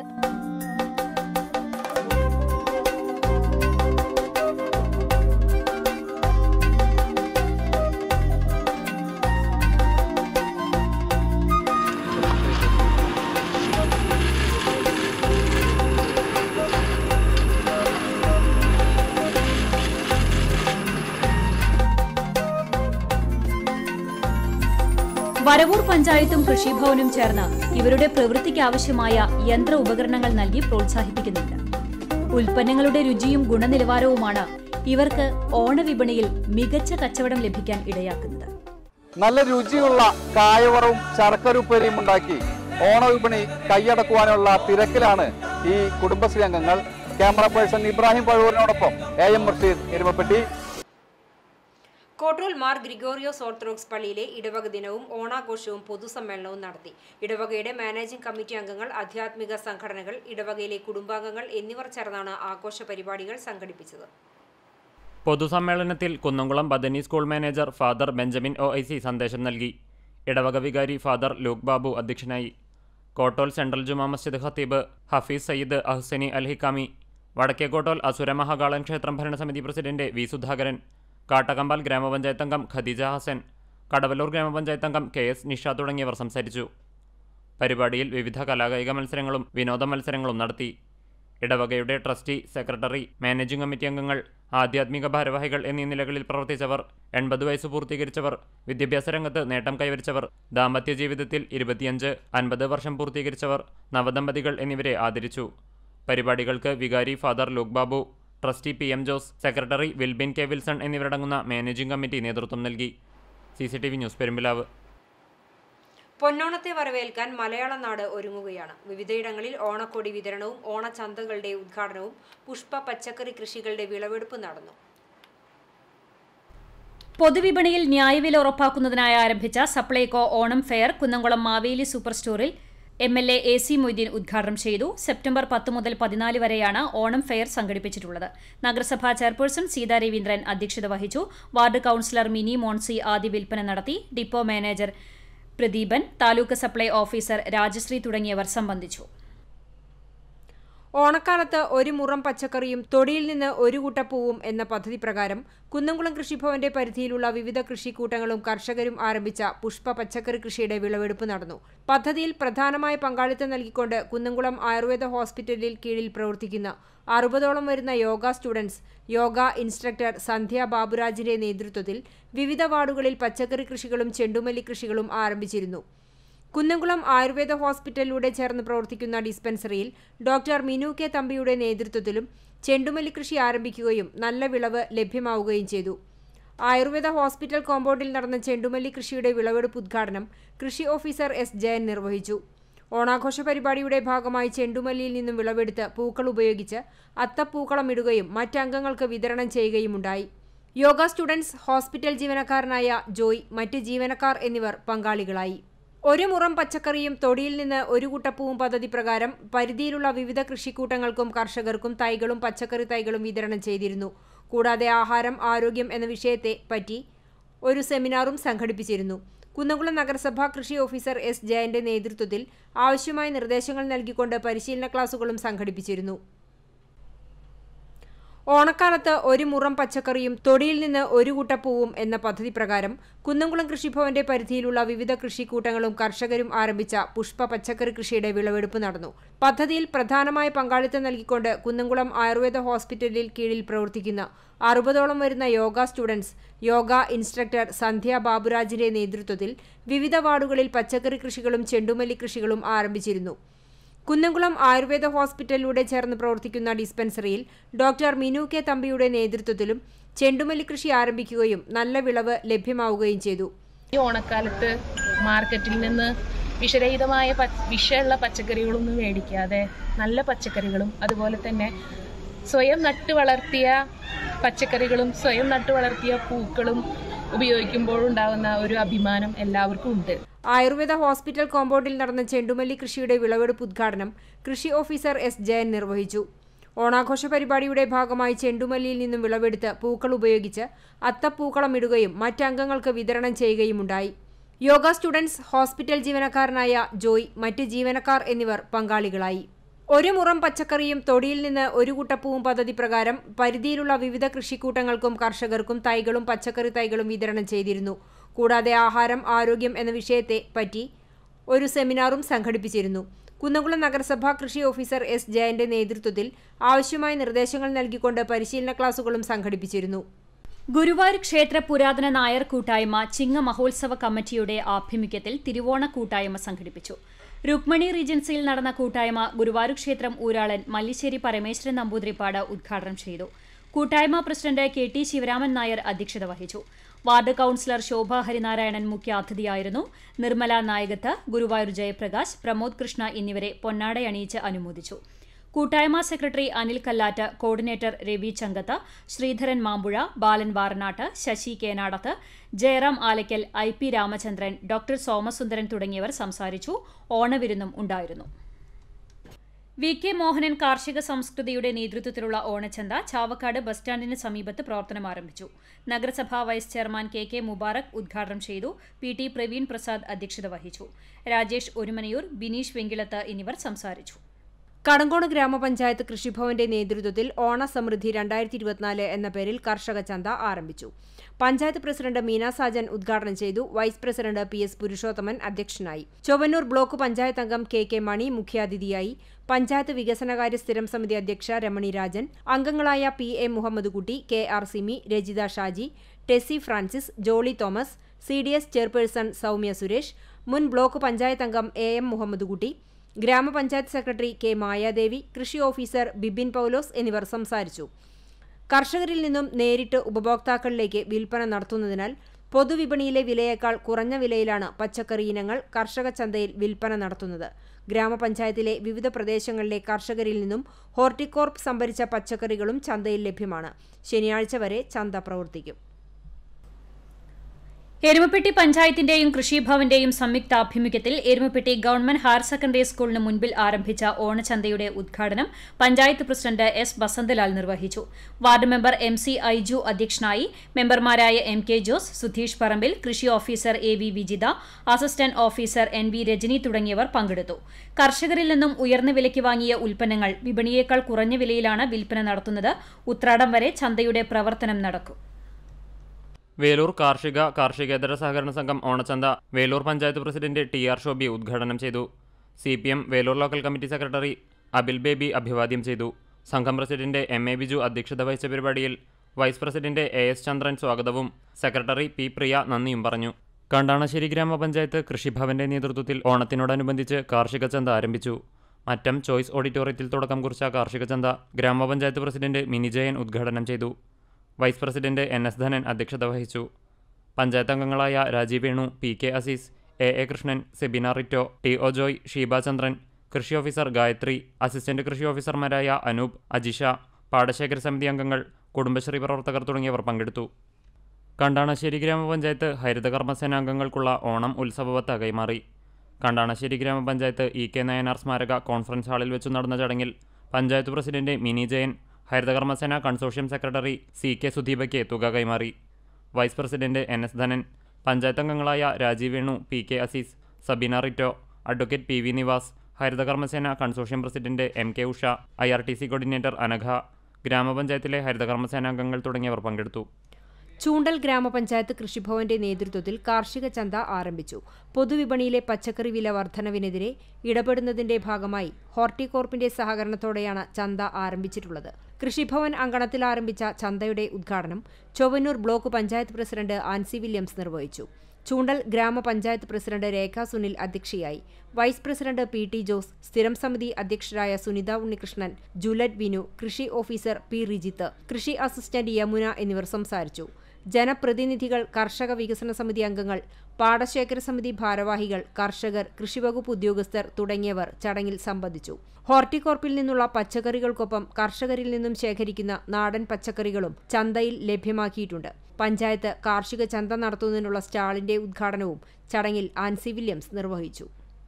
വരവൂർ പഞ്ചായത്തും കൃഷിഭവനും ചേർന്ന് ഇവരുടെ പ്രവൃത്തിക്ക് ആവശ്യമായ യന്ത്ര ഉപകരണങ്ങൾ നൽകി പ്രോത്സാഹിപ്പിക്കുന്നുണ്ട് ഉൽപ്പന്നങ്ങളുടെ രുചിയും ഗുണനിലവാരവുമാണ് ഇവർക്ക് ഓണവിപണിയിൽ മികച്ച കച്ചവടം ലഭിക്കാൻ ഇടയാക്കുന്നത് നല്ല രുചിയുള്ള കായവറവും ശർക്കരുപ്പേരിയും ഉണ്ടാക്കി ഓണവിപണി കൈയടക്കുവാനുള്ള തിരക്കിലാണ് ഈ കുടുംബശ്രീ അംഗങ്ങൾ ക്യാമറ പേഴ്സൺ ഇബ്രാഹിം പഴൂരിനോടൊപ്പം A M Mursheed Erumapetty Kottool Mar Gregorios orthodox പള്ളിയിലെ ഇടവക ദിനവും ഓണാഘോഷവും പൊതുസമ്മേളനവും നടത്തി ഇടവകയുടെ മാനേജിംഗ് കമ്മിറ്റി അംഗങ്ങൾ ആധ്യാത്മിക സംഘടനകൾ ഇടവകയിലെ കുടുംബാംഗങ്ങൾ എന്നിവർ ചേർന്നാണ് ആഘോഷ പരിപാടികൾ സംഘടിപ്പിച്ചത് പൊതുസമ്മേളനത്തിൽ Kunnamkulam Bethany school manager father Benjamin O I C സന്ദേശം നൽകി ഇടവക വികാരി ഫാദർ ലൂക്ക് ബാബു അധ്യക്ഷനായി കോട്ടോൽ സെൻട്രൽ ജുമാ മസ്ജിദ് ഖത്തീബ് ഹഫീസ് സയ്യിദ് അഹ്സനി അൽ ഹിക്കാമി വടക്കേക്കോട്ടോൽ അസുര മഹാകാളൻ ക്ഷേത്രം ഭരണസമിതി പ്രസിഡന്റ് വി സുധാകരൻ കാട്ടകമ്പാൽ ഗ്രാമപഞ്ചായത്ത് അംഗം ഖദീജ ഹസൻ കടവല്ലൂർ ഗ്രാമപഞ്ചായത്ത് അംഗം കെ എസ് നിഷ തുടങ്ങിയവർ സംസാരിച്ചു പരിപാടിയിൽ വിവിധ കലാകായിക മത്സരങ്ങളും വിനോദ മത്സരങ്ങളും നടത്തി ഇടവകയുടെ ട്രസ്റ്റി സെക്രട്ടറി മാനേജിംഗ് കമ്മിറ്റി അംഗങ്ങൾ ആധ്യാത്മിക ഭാരവാഹികൾ എന്നീ നിലകളിൽ പ്രവർത്തിച്ചവർ എൺപത് വയസ്സ് പൂർത്തീകരിച്ചവർ വിദ്യാഭ്യാസ രംഗത്ത് നേട്ടം കൈവരിച്ചവർ ദാമ്പത്യ ജീവിതത്തിൽ ഇരുപത്തിയഞ്ച് അൻപത് വർഷം പൂർത്തീകരിച്ചവർ നവദമ്പതികൾ എന്നിവരെ ആദരിച്ചു പരിപാടികൾക്ക് വികാരി father Luke Babu trustee P M Jose secretary Wilbin K Wilson എന്നിവരടങ്ങുന്ന മാനേജിംഗ് കമ്മിറ്റി നേതൃത്വം നൽകി C C T V news Perumpilavu പൊന്നോണത്തെ വരവേൽക്കാൻ മലയാള നാട് ഒരുങ്ങുകയാണ് വിവിധയിടങ്ങളിൽ ഓണക്കൊടി വിതരണവും ഓണച്ചന്തകളുടെ ഉദ്ഘാടനവും പുഷ്പ പച്ചക്കറി കൃഷികളുടെ വിളവെടുപ്പ് നടന്നു പൊതുവിപണിയിൽ ന്യായവില ഉറപ്പാക്കുന്നതിനായി ആരംഭിച്ച സപ്ലൈകോ ഓണം ഫെയർ കുന്നംകുളം മാവേലി സൂപ്പർ സ്റ്റോറിൽ M L A A C Moideen ഉദ്ഘാടനം ചെയ്തു സെപ്റ്റംബർ പത്ത് മുതൽ പതിനാല് വരെയാണ് ഓണം ഫെയർ സംഘടിപ്പിച്ചിട്ടുള്ളത് നഗരസഭാ ചെയർപേഴ്സൺ സീതാ രവീന്ദ്രൻ അധ്യക്ഷത വഹിച്ചു വാർഡ് കൌൺസിലർ മിനി മോൺസി ആദ്യ വിൽപ്പന നടത്തി depot manager Pradeepan taluk supply officer Rajashree തുടങ്ങിയവർ സംബന്ധിച്ചു ഓണക്കാലത്ത് ഒരു മുറം പച്ചക്കറിയും തൊടിയിൽ നിന്ന് ഒരു കൂട്ടപ്പൂവും എന്ന പദ്ധതി പ്രകാരം കുന്നംകുളം കൃഷിഭവന്റെ പരിധിയിലുള്ള വിവിധ കൃഷിക്കൂട്ടങ്ങളും കർഷകരും ആരംഭിച്ച പുഷ്പ പച്ചക്കറി കൃഷിയുടെ വിളവെടുപ്പ് നടന്നു പദ്ധതിയിൽ പ്രധാനമായ പങ്കാളിത്തം നൽകിക്കൊണ്ട് കുന്നംകുളം ആയുർവേദ ഹോസ്പിറ്റലിൽ കീഴിൽ പ്രവർത്തിക്കുന്ന അറുപതോളം വരുന്ന യോഗ സ്റ്റുഡൻസ് യോഗ ഇൻസ്ട്രക്ടർ സന്ധ്യ ബാബുരാജിന്റെ നേതൃത്വത്തിൽ വിവിധ വാർഡുകളിൽ പച്ചക്കറി കൃഷികളും ചെണ്ടുമല്ലി കൃഷികളും ആരംഭിച്ചിരുന്നു കുന്നംകുളം ആയുർവേദ ഹോസ്പിറ്റലിലൂടെ ചേർന്ന് പ്രവർത്തിക്കുന്ന ഡിസ്പെൻസറിയിൽ ഡോക്ടർ മിനു കെ തമ്പിയുടെ നേതൃത്വത്തിലും ചെണ്ടുമല്ലി കൃഷി ആരംഭിക്കുകയും നല്ല വിളവ് ലഭ്യമാവുകയും ചെയ്തു ആയുർവേദ ഹോസ്പിറ്റൽ കോമ്പൗണ്ടിൽ നടന്ന ചെണ്ടുമല്ലി കൃഷിയുടെ വിളവെടുപ്പ് ഉദ്ഘാടനം കൃഷി ഓഫീസർ എസ് ജയൻ നിർവഹിച്ചു ഓണാഘോഷ പരിപാടിയുടെ ഭാഗമായി ചെണ്ടുമല്ലിയിൽ നിന്നും വിളവെടുത്ത് പൂക്കൾ ഉപയോഗിച്ച് അത്തപ്പൂക്കളം ഇടുകയും മറ്റംഗങ്ങൾക്ക് വിതരണം ചെയ്യുകയുമുണ്ടായി യോഗ സ്റ്റുഡൻസ് ഹോസ്പിറ്റൽ ജീവനക്കാരനായ ജോയ് മറ്റ് ജീവനക്കാർ എന്നിവർ പങ്കാളികളായി ഒരു മുറം പച്ചക്കറിയും തൊടിയിൽ നിന്ന് ഒരു കുട്ടപ്പൂവും പദ്ധതി പ്രകാരം പരിധിയിലുള്ള വിവിധ കൃഷിക്കൂട്ടങ്ങൾക്കും കർഷകർക്കും തൈകളും പച്ചക്കറി തൈകളും വിതരണം ചെയ്തിരുന്നു കൂടാതെ ആഹാരം ആരോഗ്യം എന്ന വിഷയത്തെ പറ്റി ഒരു സെമിനാറും സംഘടിപ്പിച്ചിരുന്നു കുന്നംകുളം നഗരസഭാ കൃഷി ഓഫീസർ എസ് ജയന്റെ നേതൃത്വത്തിൽ ആവശ്യമായ നിർദ്ദേശങ്ങൾ നൽകിക്കൊണ്ട് പരിശീലന ക്ലാസുകളും സംഘടിപ്പിച്ചിരുന്നു ഓണക്കാലത്ത് ഒരു മുറം പച്ചക്കറിയും തൊടിയിൽ നിന്ന് ഒരു കൂട്ടപ്പൂവും എന്ന പദ്ധതി പ്രകാരം കുന്നംകുളം കൃഷിഭവന്റെ പരിധിയിലുള്ള വിവിധ കൃഷിക്കൂട്ടങ്ങളും കർഷകരും ആരംഭിച്ച പുഷ്പ പച്ചക്കറി കൃഷിയുടെ വിളവെടുപ്പ് നടന്നു പദ്ധതിയിൽ പ്രധാനമായ പങ്കാളിത്തം നൽകിക്കൊണ്ട് കുന്നംകുളം ആയുർവേദ ഹോസ്പിറ്റലിൽ കീഴിൽ പ്രവർത്തിക്കുന്ന അറുപതോളം വരുന്ന യോഗ സ്റ്റുഡൻസ് യോഗ ഇൻസ്ട്രക്ടർ സന്ധ്യ ബാബുരാജിന്റെ നേതൃത്വത്തിൽ വിവിധ വാർഡുകളിൽ പച്ചക്കറി കൃഷികളും ചെണ്ടുമല്ലി കൃഷികളും ആരംഭിച്ചിരുന്നു കുന്നംകുളം ആയുർവേദ ഹോസ്പിറ്റലിലൂടെ ചേർന്ന് പ്രവർത്തിക്കുന്ന ഡിസ്പെൻസറിയിൽ ഡോക്ടർ മിനു കെ തമ്പിയുടെ നേതൃത്വത്തിലും ചെണ്ടുമല്ലി കൃഷി ആരംഭിക്കുകയും നല്ല വിളവ് ലഭ്യമാവുകയും ചെയ്തു ഈ ഓണക്കാലത്ത് മാർക്കറ്റിൽ നിന്ന് വിഷരഹിതമായ പ- വിഷമുള്ള പച്ചക്കറികളൊന്നും മേടിക്കാതെ നല്ല പച്ചക്കറികളും അതുപോലെ തന്നെ സ്വയം നട്ടു വളർത്തിയ പച്ചക്കറികളും സ്വയം നട്ടു വളർത്തിയ പൂക്കളും ഉപയോഗിക്കുമ്പോഴുണ്ടാകുന്ന ഒരു അഭിമാനം എല്ലാവർക്കും ഉണ്ട് ആയുർവേദ ഹോസ്പിറ്റൽ കോമ്പൗണ്ടിൽ നടന്ന ചെണ്ടുമല്ലി കൃഷിയുടെ വിളവെടുപ്പ് ഉദ്ഘാടനം കൃഷി ഓഫീസർ എസ് ജയൻ നിർവഹിച്ചു ഓണാഘോഷ പരിപാടിയുടെ ഭാഗമായി ചെണ്ടുമല്ലിയിൽ നിന്നും വിളവെടുത്ത് പൂക്കൾ ഉപയോഗിച്ച് അത്തപ്പൂക്കളം ഇടുകയും മറ്റംഗങ്ങൾക്ക് വിതരണം ചെയ്യുകയുമുണ്ടായി യോഗ സ്റ്റുഡൻസ് ഹോസ്പിറ്റൽ ജീവനക്കാരനായ ജോയ് മറ്റ് ജീവനക്കാർ എന്നിവർ പങ്കാളികളായി ഒരു മുറം പച്ചക്കറിയും തൊടിയിൽ നിന്ന് ഒരു കുട്ടപ്പൂവും പദ്ധതി പ്രകാരം പരിധിയിലുള്ള വിവിധ കൃഷിക്കൂട്ടങ്ങൾക്കും കർഷകർക്കും തൈകളും പച്ചക്കറി തൈകളും വിതരണം ചെയ്തിരുന്നു കൂടാതെ ആഹാരം ആരോഗ്യം എന്ന വിഷയത്തെ പറ്റി ഒരു സെമിനാറും സംഘടിപ്പിച്ചിരുന്നു കുന്നംകുളം നഗരസഭാ കൃഷി ഓഫീസർ എസ് ജയന്റെ നേതൃത്വത്തിൽ ആവശ്യമായ നിർദ്ദേശങ്ങൾ നൽകിക്കൊണ്ട് പരിശീലന ക്ലാസുകളും സംഘടിപ്പിച്ചിരുന്നു ഗുരുവായൂർ ക്ഷേത്ര പുരാതന നായർ കൂട്ടായ്മ ചിങ്ങ മഹോത്സവ കമ്മിറ്റിയുടെ ആഭിമുഖ്യത്തിൽ തിരുവോണ കൂട്ടായ്മ സംഘടിപ്പിച്ചു രുക്മണി റീജൻസിയിൽ നടന്ന കൂട്ടായ്മ ഗുരുവായൂർ ക്ഷേത്രം ഊരാളൻ മല്ലിശ്ശേരി പരമേശ്വരൻ നമ്പൂതിരിപ്പാട് ഉദ്ഘാടനം ചെയ്തു കൂട്ടായ്മ president K T Sivaraman Nair അധ്യക്ഷത വഹിച്ചു വാർഡ് കൌൺസിലർ ശോഭ ഹരിനാരായണൻ മുഖ്യാതിഥിയായിരുന്നു നിർമ്മല നായകത്ത് ഗുരുവായൂർ ജയപ്രകാശ് പ്രമോദ് കൃഷ്ണ എന്നിവരെ പൊന്നാടയണിയിച്ച് അനുമോദിച്ചു കൂട്ടായ്മ secretary Anil Kallatt coordinator Ravi Chankath Sreedharan Mampuzha Balan Varanatt Sasi Kenadath Jayaram Alakkal I P Ramachandran doctor Somasundaran തുടങ്ങിയവർ സംസാരിച്ചു ഓണവിരുന്നും ഉണ്ടായിരുന്നു വി കെ മോഹനൻ കാർഷിക സംസ്കൃതിയുടെ നേതൃത്വത്തിലുള്ള ഓണച്ചന്ത ചാവക്കാട് ബസ് സ്റ്റാൻഡിന് സമീപത്ത് പ്രവർത്തനം ആരംഭിച്ചു നഗരസഭാ vice chairman K K Mubarak ഉദ്ഘാടനം ചെയ്തു പി ടി പ്രവീൺ പ്രസാദ് അധ്യക്ഷത വഹിച്ചു രാജേഷ് ഒരുമനയൂർ ബിനീഷ് വെങ്കിലത്ത് എന്നിവർ സംസാരിച്ചു കടങ്കോട് ഗ്രാമപഞ്ചായത്ത് കൃഷിഭവന്റെ നേതൃത്വത്തിൽ ഓണസമൃദ്ധി രണ്ടായിരത്തി ഇരുപത്തിനാല് എന്ന പേരിൽ കർഷക ചന്ത ആരംഭിച്ചു പഞ്ചായത്ത് പ്രസിഡന്റ് മീന സാജൻ ഉദ്ഘാടനം ചെയ്തു vice president P S Purushothaman അധ്യക്ഷനായി ചൊവ്വന്നൂർ ബ്ലോക്ക് പഞ്ചായത്ത് അംഗം കെ കെ മണി മുഖ്യാതിഥിയായി പഞ്ചായത്ത് വികസനകാര്യ സ്ഥിരം സമിതി അധ്യക്ഷ രമണി രാജൻ അംഗങ്ങളായ P A Muhammad Kutty K R Simi Rajitha Shaji Tessy Francis Jolly Thomas C D S chairperson Soumya Suresh മുൻ ബ്ലോക്ക് പഞ്ചായത്ത് അംഗം എ എം മുഹമ്മദ് കുട്ടി ഗ്രാമപഞ്ചായത്ത് സെക്രട്ടറി കെ മായാദേവി കൃഷി ഓഫീസർ ബിബിൻ പൌലോസ് എന്നിവർ സംസാരിച്ചു കർഷകരിൽ നിന്നും നേരിട്ട് ഉപഭോക്താക്കളിലേക്ക് വിൽപ്പന നടത്തുന്നതിനാൽ പൊതുവിപണിയിലെ വിലയേക്കാൾ കുറഞ്ഞ വിലയിലാണ് പച്ചക്കറി ഇനങ്ങൾ കർഷക ചന്തയിൽ വിൽപ്പന നടത്തുന്നത് ഗ്രാമപഞ്ചായത്തിലെ വിവിധ പ്രദേശങ്ങളിലെ കർഷകരിൽ നിന്നും ഹോർട്ടികോർപ്പ് സംഭരിച്ച പച്ചക്കറികളും ചന്തയിൽ ലഭ്യമാണ് ശനിയാഴ്ച വരെ ചന്ത പ്രവർത്തിക്കും എരുമപ്പെട്ടി പഞ്ചായത്തിന്റെയും കൃഷിഭവന്റെയും സംയുക്താഭിമുഖ്യത്തിൽ എരുമപ്പെട്ടി ഗവൺമെന്റ് ഹയർ സെക്കൻഡറി സ്കൂളിന് മുൻപിൽ ആരംഭിച്ച ഓണച്ചന്തയുടെ ഉദ്ഘാടനം പഞ്ചായത്ത് പ്രസിഡന്റ് എസ് ബസന്തലാൽ നിർവഹിച്ചു ward member M C Aiju അധ്യക്ഷനായി മെമ്പർമാരായ M K Jose Sudheesh Parambil കൃഷി officer A V Vijitha assistant officer N V Rajani തുടങ്ങിയവർ പങ്കെടുത്തു കർഷകരിൽ നിന്നും ഉയർന്ന വിലയ്ക്ക് വാങ്ങിയ ഉൽപ്പന്നങ്ങൾ വിപണിയേക്കാൾ കുറഞ്ഞ വിലയിലാണ് വിൽപ്പന നടത്തുന്നത് ഉത്രാടം വരെ ചന്തയുടെ പ്രവർത്തനം നടക്കും വേലൂർ കാർഷിക കാർഷികേതര സഹകരണ സംഘം ഓണച്ചന്ത Velur panchayat president T R Shobi ഉദ്ഘാടനം ചെയ്തു C P M Velur local committee secretary Abil Baby അഭിവാദ്യം ചെയ്തു സംഘം പ്രസിഡന്റ് എം എ ബിജു അധ്യക്ഷത വഹിച്ച പരിപാടിയിൽ vice president A S Chandran സ്വാഗതവും സെക്രട്ടറി പി പ്രിയ നന്ദിയും പറഞ്ഞു കണ്ടാണശ്ശേരി ഗ്രാമപഞ്ചായത്ത് കൃഷിഭവന്റെ നേതൃത്വത്തിൽ ഓണത്തിനോടനുബന്ധിച്ച് കാർഷിക ചന്ത ആരംഭിച്ചു മറ്റം ചോയ്സ് ഓഡിറ്റോറിയത്തിൽ തുടക്കം കുറിച്ച കാർഷിക ചന്ത ഗ്രാമപഞ്ചായത്ത് പ്രസിഡന്റ് മിനി ജയൻ ഉദ്ഘാടനം ചെയ്തു vice president N S Dhanan അധ്യക്ഷത വഹിച്ചു പഞ്ചായത്ത് അംഗങ്ങളായ Rajeev Venu P K Azeez A A Krishnan Sebina Ritto T O Joy Sheeba Chandran കൃഷി ഓഫീസർ ഗായത്രി അസിസ്റ്റന്റ് കൃഷി ഓഫീസർമാരായ അനൂപ് അജിഷ പാടശേഖര സമിതി അംഗങ്ങൾ കുടുംബശ്രീ പ്രവർത്തകർ തുടങ്ങിയവർ പങ്കെടുത്തു കണ്ടാണശ്ശേരി ഗ്രാമപഞ്ചായത്ത് ഹരിതകർമ്മസേനാംഗങ്ങൾക്കുള്ള ഓണം ഉത്സവവത്ത കൈമാറി കണ്ടാണശ്ശേരി ഗ്രാമപഞ്ചായത്ത് ഇ കെ നയനാർ സ്മാരക കോൺഫറൻസ് ഹാളിൽ വെച്ചു നടന്ന ചടങ്ങിൽ panchayat president Mini Jayan Harithakarmasena consortium secretary C K സുദീപയ്ക്ക് തുക കൈമാറി vice president N S Dhanan panchayat അംഗങ്ങളായ Rajeev Venu P K Azeez Sabina Ritto advocate P V Nivas Harithakarmasena consortium president M K Usha I R T C coordinator Anagha ഗ്രാമപഞ്ചായത്തിലെ ഹരിതകർമ്മസേനാംഗങ്ങൾ തുടങ്ങിയവർ പങ്കെടുത്തു ചൂണ്ടൽ ഗ്രാമപഞ്ചായത്ത് കൃഷിഭവന്റെ നേതൃത്വത്തിൽ കാർഷിക ചന്ത ആരംഭിച്ചു പൊതുവിപണിയിലെ പച്ചക്കറി വില വർധനവിനെതിരെ ഇടപെടുന്നതിന്റെ ഭാഗമായി ഹോർട്ടികോർപ്പിന്റെ സഹകരണത്തോടെയാണ് ചന്ത ആരംഭിച്ചിട്ടുള്ളത് കൃഷിഭവൻ അങ്കണത്തിൽ ആരംഭിച്ച ചന്തയുടെ ഉദ്ഘാടനം Chowwannur block panchayat president Ancy Williams നിർവഹിച്ചു ചൂണ്ടൽ ഗ്രാമപഞ്ചായത്ത് പ്രസിഡന്റ് രേഖ സുനിൽ അധ്യക്ഷയായി vice president P T Jose സ്ഥിരം സമിതി അധ്യക്ഷരായ സുനിത ഉണ്ണികൃഷ്ണൻ ജുലറ്റ് വിനു കൃഷി ഓഫീസർ പി റിജിത്ത് കൃഷി അസിസ്റ്റന്റ് യമുന എന്നിവർ സംസാരിച്ചു ജനപ്രതിനിധികൾ കർഷക വികസന സമിതി അംഗങ്ങൾ പാടശേഖര സമിതി ഭാരവാഹികൾ കർഷകർ കൃഷിവകുപ്പ് ഉദ്യോഗസ്ഥർ തുടങ്ങിയവർ ചടങ്ങിൽ സംബന്ധിച്ചു ഹോർട്ടികോർപ്പിൽ നിന്നുള്ള പച്ചക്കറികൾക്കൊപ്പം കർഷകരിൽ നിന്നും ശേഖരിക്കുന്ന നാടൻ പച്ചക്കറികളും ചന്തയിൽ ലഭ്യമാക്കിയിട്ടുണ്ട് പഞ്ചായത്ത് കാർഷിക ചന്ത നടത്തുന്നതിനുള്ള സ്റ്റാളിന്റെ ഉദ്ഘാടനവും ചടങ്ങിൽ ആൻസി വില്യംസ് നിർവഹിച്ചു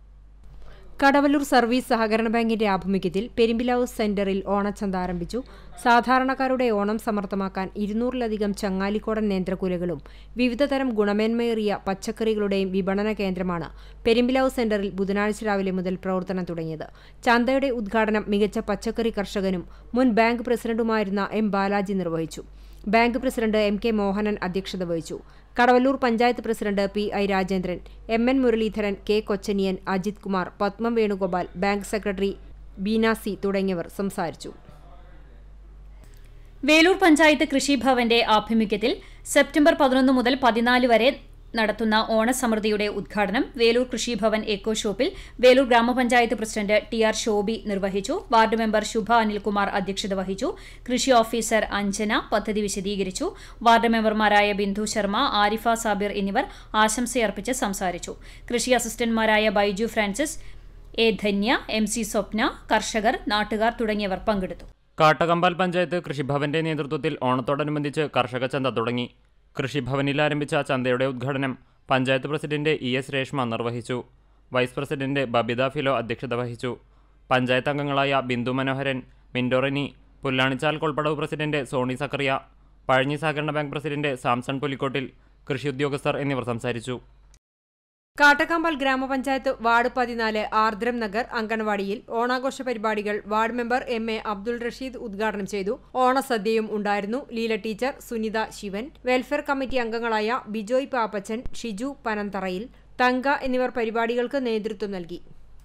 കടവല്ലൂർ സർവീസ് സഹകരണ ബാങ്കിന്റെ ആഭിമുഖ്യത്തിൽ പെരുമ്പിലാവ് സെന്ററിൽ ഓണച്ചന്ത ആരംഭിച്ചു സാധാരണക്കാരുടെ ഓണം സമർത്ഥമാക്കാൻ ഇരുന്നൂറിലധികം ചങ്ങാലിക്കോടൻ നേന്ത്രക്കുലകളും വിവിധതരം ഗുണമേന്മയേറിയ പച്ചക്കറികളുടെയും വിപണന കേന്ദ്രമാണ് പെരുമ്പിലാവ് സെന്ററിൽ ബുധനാഴ്ച രാവിലെ മുതൽ പ്രവർത്തനം തുടങ്ങിയത് ചന്തയുടെ ഉദ്ഘാടനം മികച്ച പച്ചക്കറി കർഷകനും മുൻ ബാങ്ക് പ്രസിഡന്റുമായിരുന്ന എം ബാലാജി നിർവഹിച്ചു bank president M K Mohanan അധ്യക്ഷത വഹിച്ചു Kadavallur panchayat president P I Rajendran M N Muraleedharan K Kochaniyan Ajith Kumar Padmam Venugopal bank secretary Beena C തുടങ്ങിയവർ സംസാരിച്ചു വേലൂർ പഞ്ചായത്ത് കൃഷിഭവന്റെ ആഭിമുഖ്യത്തിൽ സെപ്റ്റംബർ പതിനൊന്ന് മുതൽ പതിനാല് വരെ നടത്തുന്ന ഓണസമൃദ്ധിയുടെ ഉദ്ഘാടനം വേലൂർ കൃഷിഭവൻ എക്കോ ഷോപ്പിൽ വേലൂർ ഗ്രാമപഞ്ചായത്ത് പ്രസിഡന്റ് ടി ആർ ശോഭി നിർവഹിച്ചു വാർഡ് മെമ്പർ ശുഭ അനിൽകുമാർ അധ്യക്ഷത വഹിച്ചു കൃഷി ഓഫീസർ അഞ്ജന പദ്ധതി വിശദീകരിച്ചു വാർഡ് മെമ്പർമാരായ ബിന്ദു ശർമ്മ ആരിഫ സാബിർ എന്നിവർ ആശംസയർപ്പിച്ച് സംസാരിച്ചു കൃഷി അസിസ്റ്റന്റ്മാരായ Baiju Francis A Dhanya M C Swapna കർഷകർ നാട്ടുകാർ തുടങ്ങിയവർ പങ്കെടുത്തു കാട്ടകമ്പാൽ പഞ്ചായത്ത് കൃഷിഭവന്റെ നേതൃത്വത്തിൽ ഓണത്തോടനുബന്ധിച്ച് കർഷക ചന്ത തുടങ്ങി കൃഷിഭവനിൽ ആരംഭിച്ച ചന്തയുടെ ഉദ്ഘാടനം panchayat president E S Reshma നിർവഹിച്ചു വൈസ് പ്രസിഡന്റ് ബബിത ഫിലോ അധ്യക്ഷത വഹിച്ചു പഞ്ചായത്ത് അംഗങ്ങളായ ബിന്ദു മനോഹരൻ മിൻഡോറനി പുല്ലാണിച്ചാൽ കൊൾപ്പടവ് പ്രസിഡന്റ് സോണി സക്കറിയ പഴഞ്ഞി സഹകരണ ബാങ്ക് പ്രസിഡന്റ് സാംസൺ പുലിക്കോട്ടിൽ കൃഷി ഉദ്യോഗസ്ഥർ എന്നിവർ സംസാരിച്ചു കാട്ടക്കാമ്പൽ ഗ്രാമപഞ്ചായത്ത് വാർഡ് പതിനാല് ആർദ്രം നഗർ അങ്കണവാടിയിൽ ഓണാഘോഷ പരിപാടികൾ ward member M A Abdul Rasheed ഉദ്ഘാടനം ചെയ്തു ഓണസദ്യയും ഉണ്ടായിരുന്നു Leela teacher Sunitha Shivan welfare committee അംഗങ്ങളായ ബിജോയ് പാപ്പച്ചൻ ഷിജു പനന്തറയിൽ തങ്ക എന്നിവർ പരിപാടികൾക്ക് നേതൃത്വം നൽകി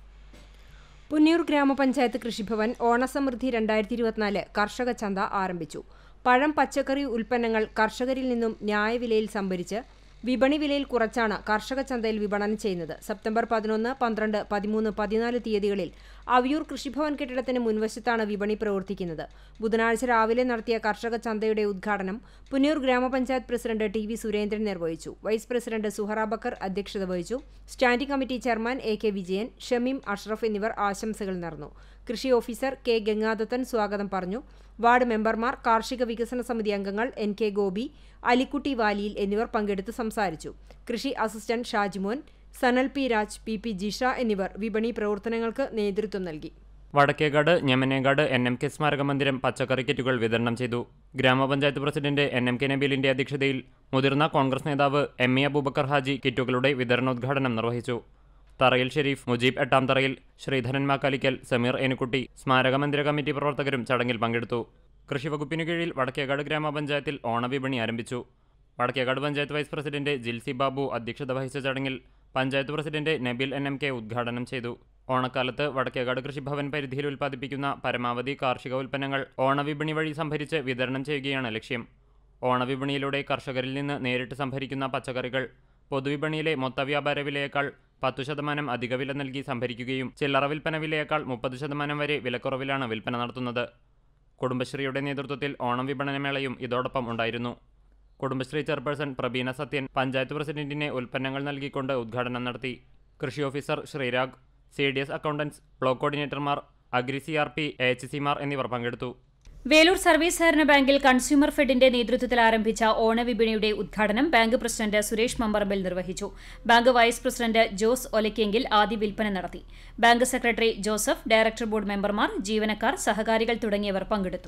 പുന്നൂർ ഗ്രാമപഞ്ചായത്ത് കൃഷിഭവൻ ഓണസമൃദ്ധി രണ്ടായിരത്തി ഇരുപത്തിനാല് കർഷക ചന്ത ആരംഭിച്ചു പഴം പച്ചക്കറി ഉൽപ്പന്നങ്ങൾ കർഷകരിൽ നിന്നും ന്യായവിലയിൽ സംഭരിച്ച് വിപണി വിലയിൽ കുറച്ചാണ് കർഷക ചന്തയിൽ വിപണനം ചെയ്യുന്നത് സെപ്റ്റംബർ പതിനൊന്ന് പന്ത്രണ്ട് പതിമൂന്ന് പതിനാല് തീയതികളിൽ അവിയൂർ കൃഷിഭവൻ കെട്ടിടത്തിന് മുൻവശത്താണ് വിപണി പ്രവർത്തിക്കുന്നത് ബുധനാഴ്ച രാവിലെ നടത്തിയ കർഷക ചന്തയുടെ ഉദ്ഘാടനം പുന്നൂർ ഗ്രാമപഞ്ചായത്ത് പ്രസിഡന്റ് ടി വി സുരേന്ദ്രൻ നിർവഹിച്ചു വൈസ് പ്രസിഡന്റ് സുഹറ ബക്കർ അധ്യക്ഷത വഹിച്ചു standing committee chairman A K Vijayan Shameem Ashraf എന്നിവർ ആശംസകൾ നേർന്നു കൃഷി ഓഫീസർ കെ ഗംഗാദത്തൻ സ്വാഗതം പറഞ്ഞു വാർഡ് മെമ്പർമാർ കാർഷിക വികസന സമിതി അംഗങ്ങൾ എൻ കെ ഗോപി അലിക്കുട്ടി വാലിയിൽ എന്നിവർ പങ്കെടുത്ത് സംസാരിച്ചു കൃഷി assistant Shajimon Sanal P Raj P P Jisha എന്നിവർ വിപണി പ്രവർത്തനങ്ങൾക്ക് നേതൃത്വം നൽകി Vadakkekad Njamanakad N M K സ്മാരക മന്ദിരം പച്ചക്കറി കിറ്റുകൾ വിതരണം ചെയ്തു grama panchayat president N M K നബീലിന്റെ അധ്യക്ഷതയിൽ മുതിർന്ന കോൺഗ്രസ് നേതാവ് എം എ അബൂബക്കർ ഹാജി കിറ്റുകളുടെ വിതരണോദ്ഘാടനം നിർവഹിച്ചു തറയിൽ ഷെരീഫ് മുജീബ് എട്ടാം തറയിൽ ശ്രീധരൻ മാക്കാലിക്കൽ സമീർ ഏനുക്കുട്ടി സ്മാരക മന്ദിര കമ്മിറ്റി പ്രവർത്തകരും ചടങ്ങിൽ പങ്കെടുത്തു കൃഷിവകുപ്പിനു കീഴിൽ വടക്കേകാട് ഗ്രാമപഞ്ചായത്തിൽ ഓണവിപണി ആരംഭിച്ചു വടക്കേകാട് പഞ്ചായത്ത് വൈസ് പ്രസിഡന്റ് ജിൽസി ബാബു അധ്യക്ഷത വഹിച്ച ചടങ്ങിൽ panchayat president Nabeel N M K ഉദ്ഘാടനം ചെയ്തു ഓണക്കാലത്ത് വടക്കേകാട് കൃഷിഭവൻ പരിധിയിൽ ഉൽപ്പാദിപ്പിക്കുന്ന പരമാവധി കാർഷിക ഉൽപ്പന്നങ്ങൾ ഓണവിപണി വഴി സംഭരിച്ച് വിതരണം ചെയ്യുകയാണ് ലക്ഷ്യം ഓണവിപണിയിലൂടെ കർഷകരിൽ നിന്ന് നേരിട്ട് സംഭരിക്കുന്ന പച്ചക്കറികൾ പൊതുവിപണിയിലെ മൊത്തവ്യാപാര വിലയേക്കാൾ പത്തു ശതമാനം അധിക വില നൽകി സംഭരിക്കുകയും ചില്ലറ വിൽപ്പന വിലയേക്കാൾ മുപ്പത് ശതമാനം വരെ വിലക്കുറവിലാണ് വിൽപ്പന നടത്തുന്നത് കുടുംബശ്രീയുടെ നേതൃത്വത്തിൽ ഓണം വിപണനമേളയും ഇതോടൊപ്പം ഉണ്ടായിരുന്നു കുടുംബശ്രീ ചെയർപേഴ്സൺ പ്രബീന സത്യൻ പഞ്ചായത്ത് പ്രസിഡന്റിനെ ഉൽപ്പന്നങ്ങൾ നൽകിക്കൊണ്ട് ഉദ്ഘാടനം നടത്തി കൃഷി officer Sreerag C D S accountants block കോർഡിനേറ്റർമാർ agri C R P H സിമാർ എന്നിവർ പങ്കെടുത്തു വേലൂർ സർവീസ് സഹകരണ ബാങ്കിൽ കൺസ്യൂമർ ഫെഡിന്റെ നേതൃത്വത്തിൽ ആരംഭിച്ച ഓണവിപണിയുടെ ഉദ്ഘാടനം ബാങ്ക് പ്രസിഡന്റ് സുരേഷ് മമ്പറമ്പിൽ നിർവഹിച്ചു bank vice president Jose Olakkengil ആദ്യ വിൽപ്പന നടത്തി bank secretary Joseph director board മെമ്പർമാർ ജീവനക്കാർ സഹകാരികൾ തുടങ്ങിയവർ പങ്കെടുത്തു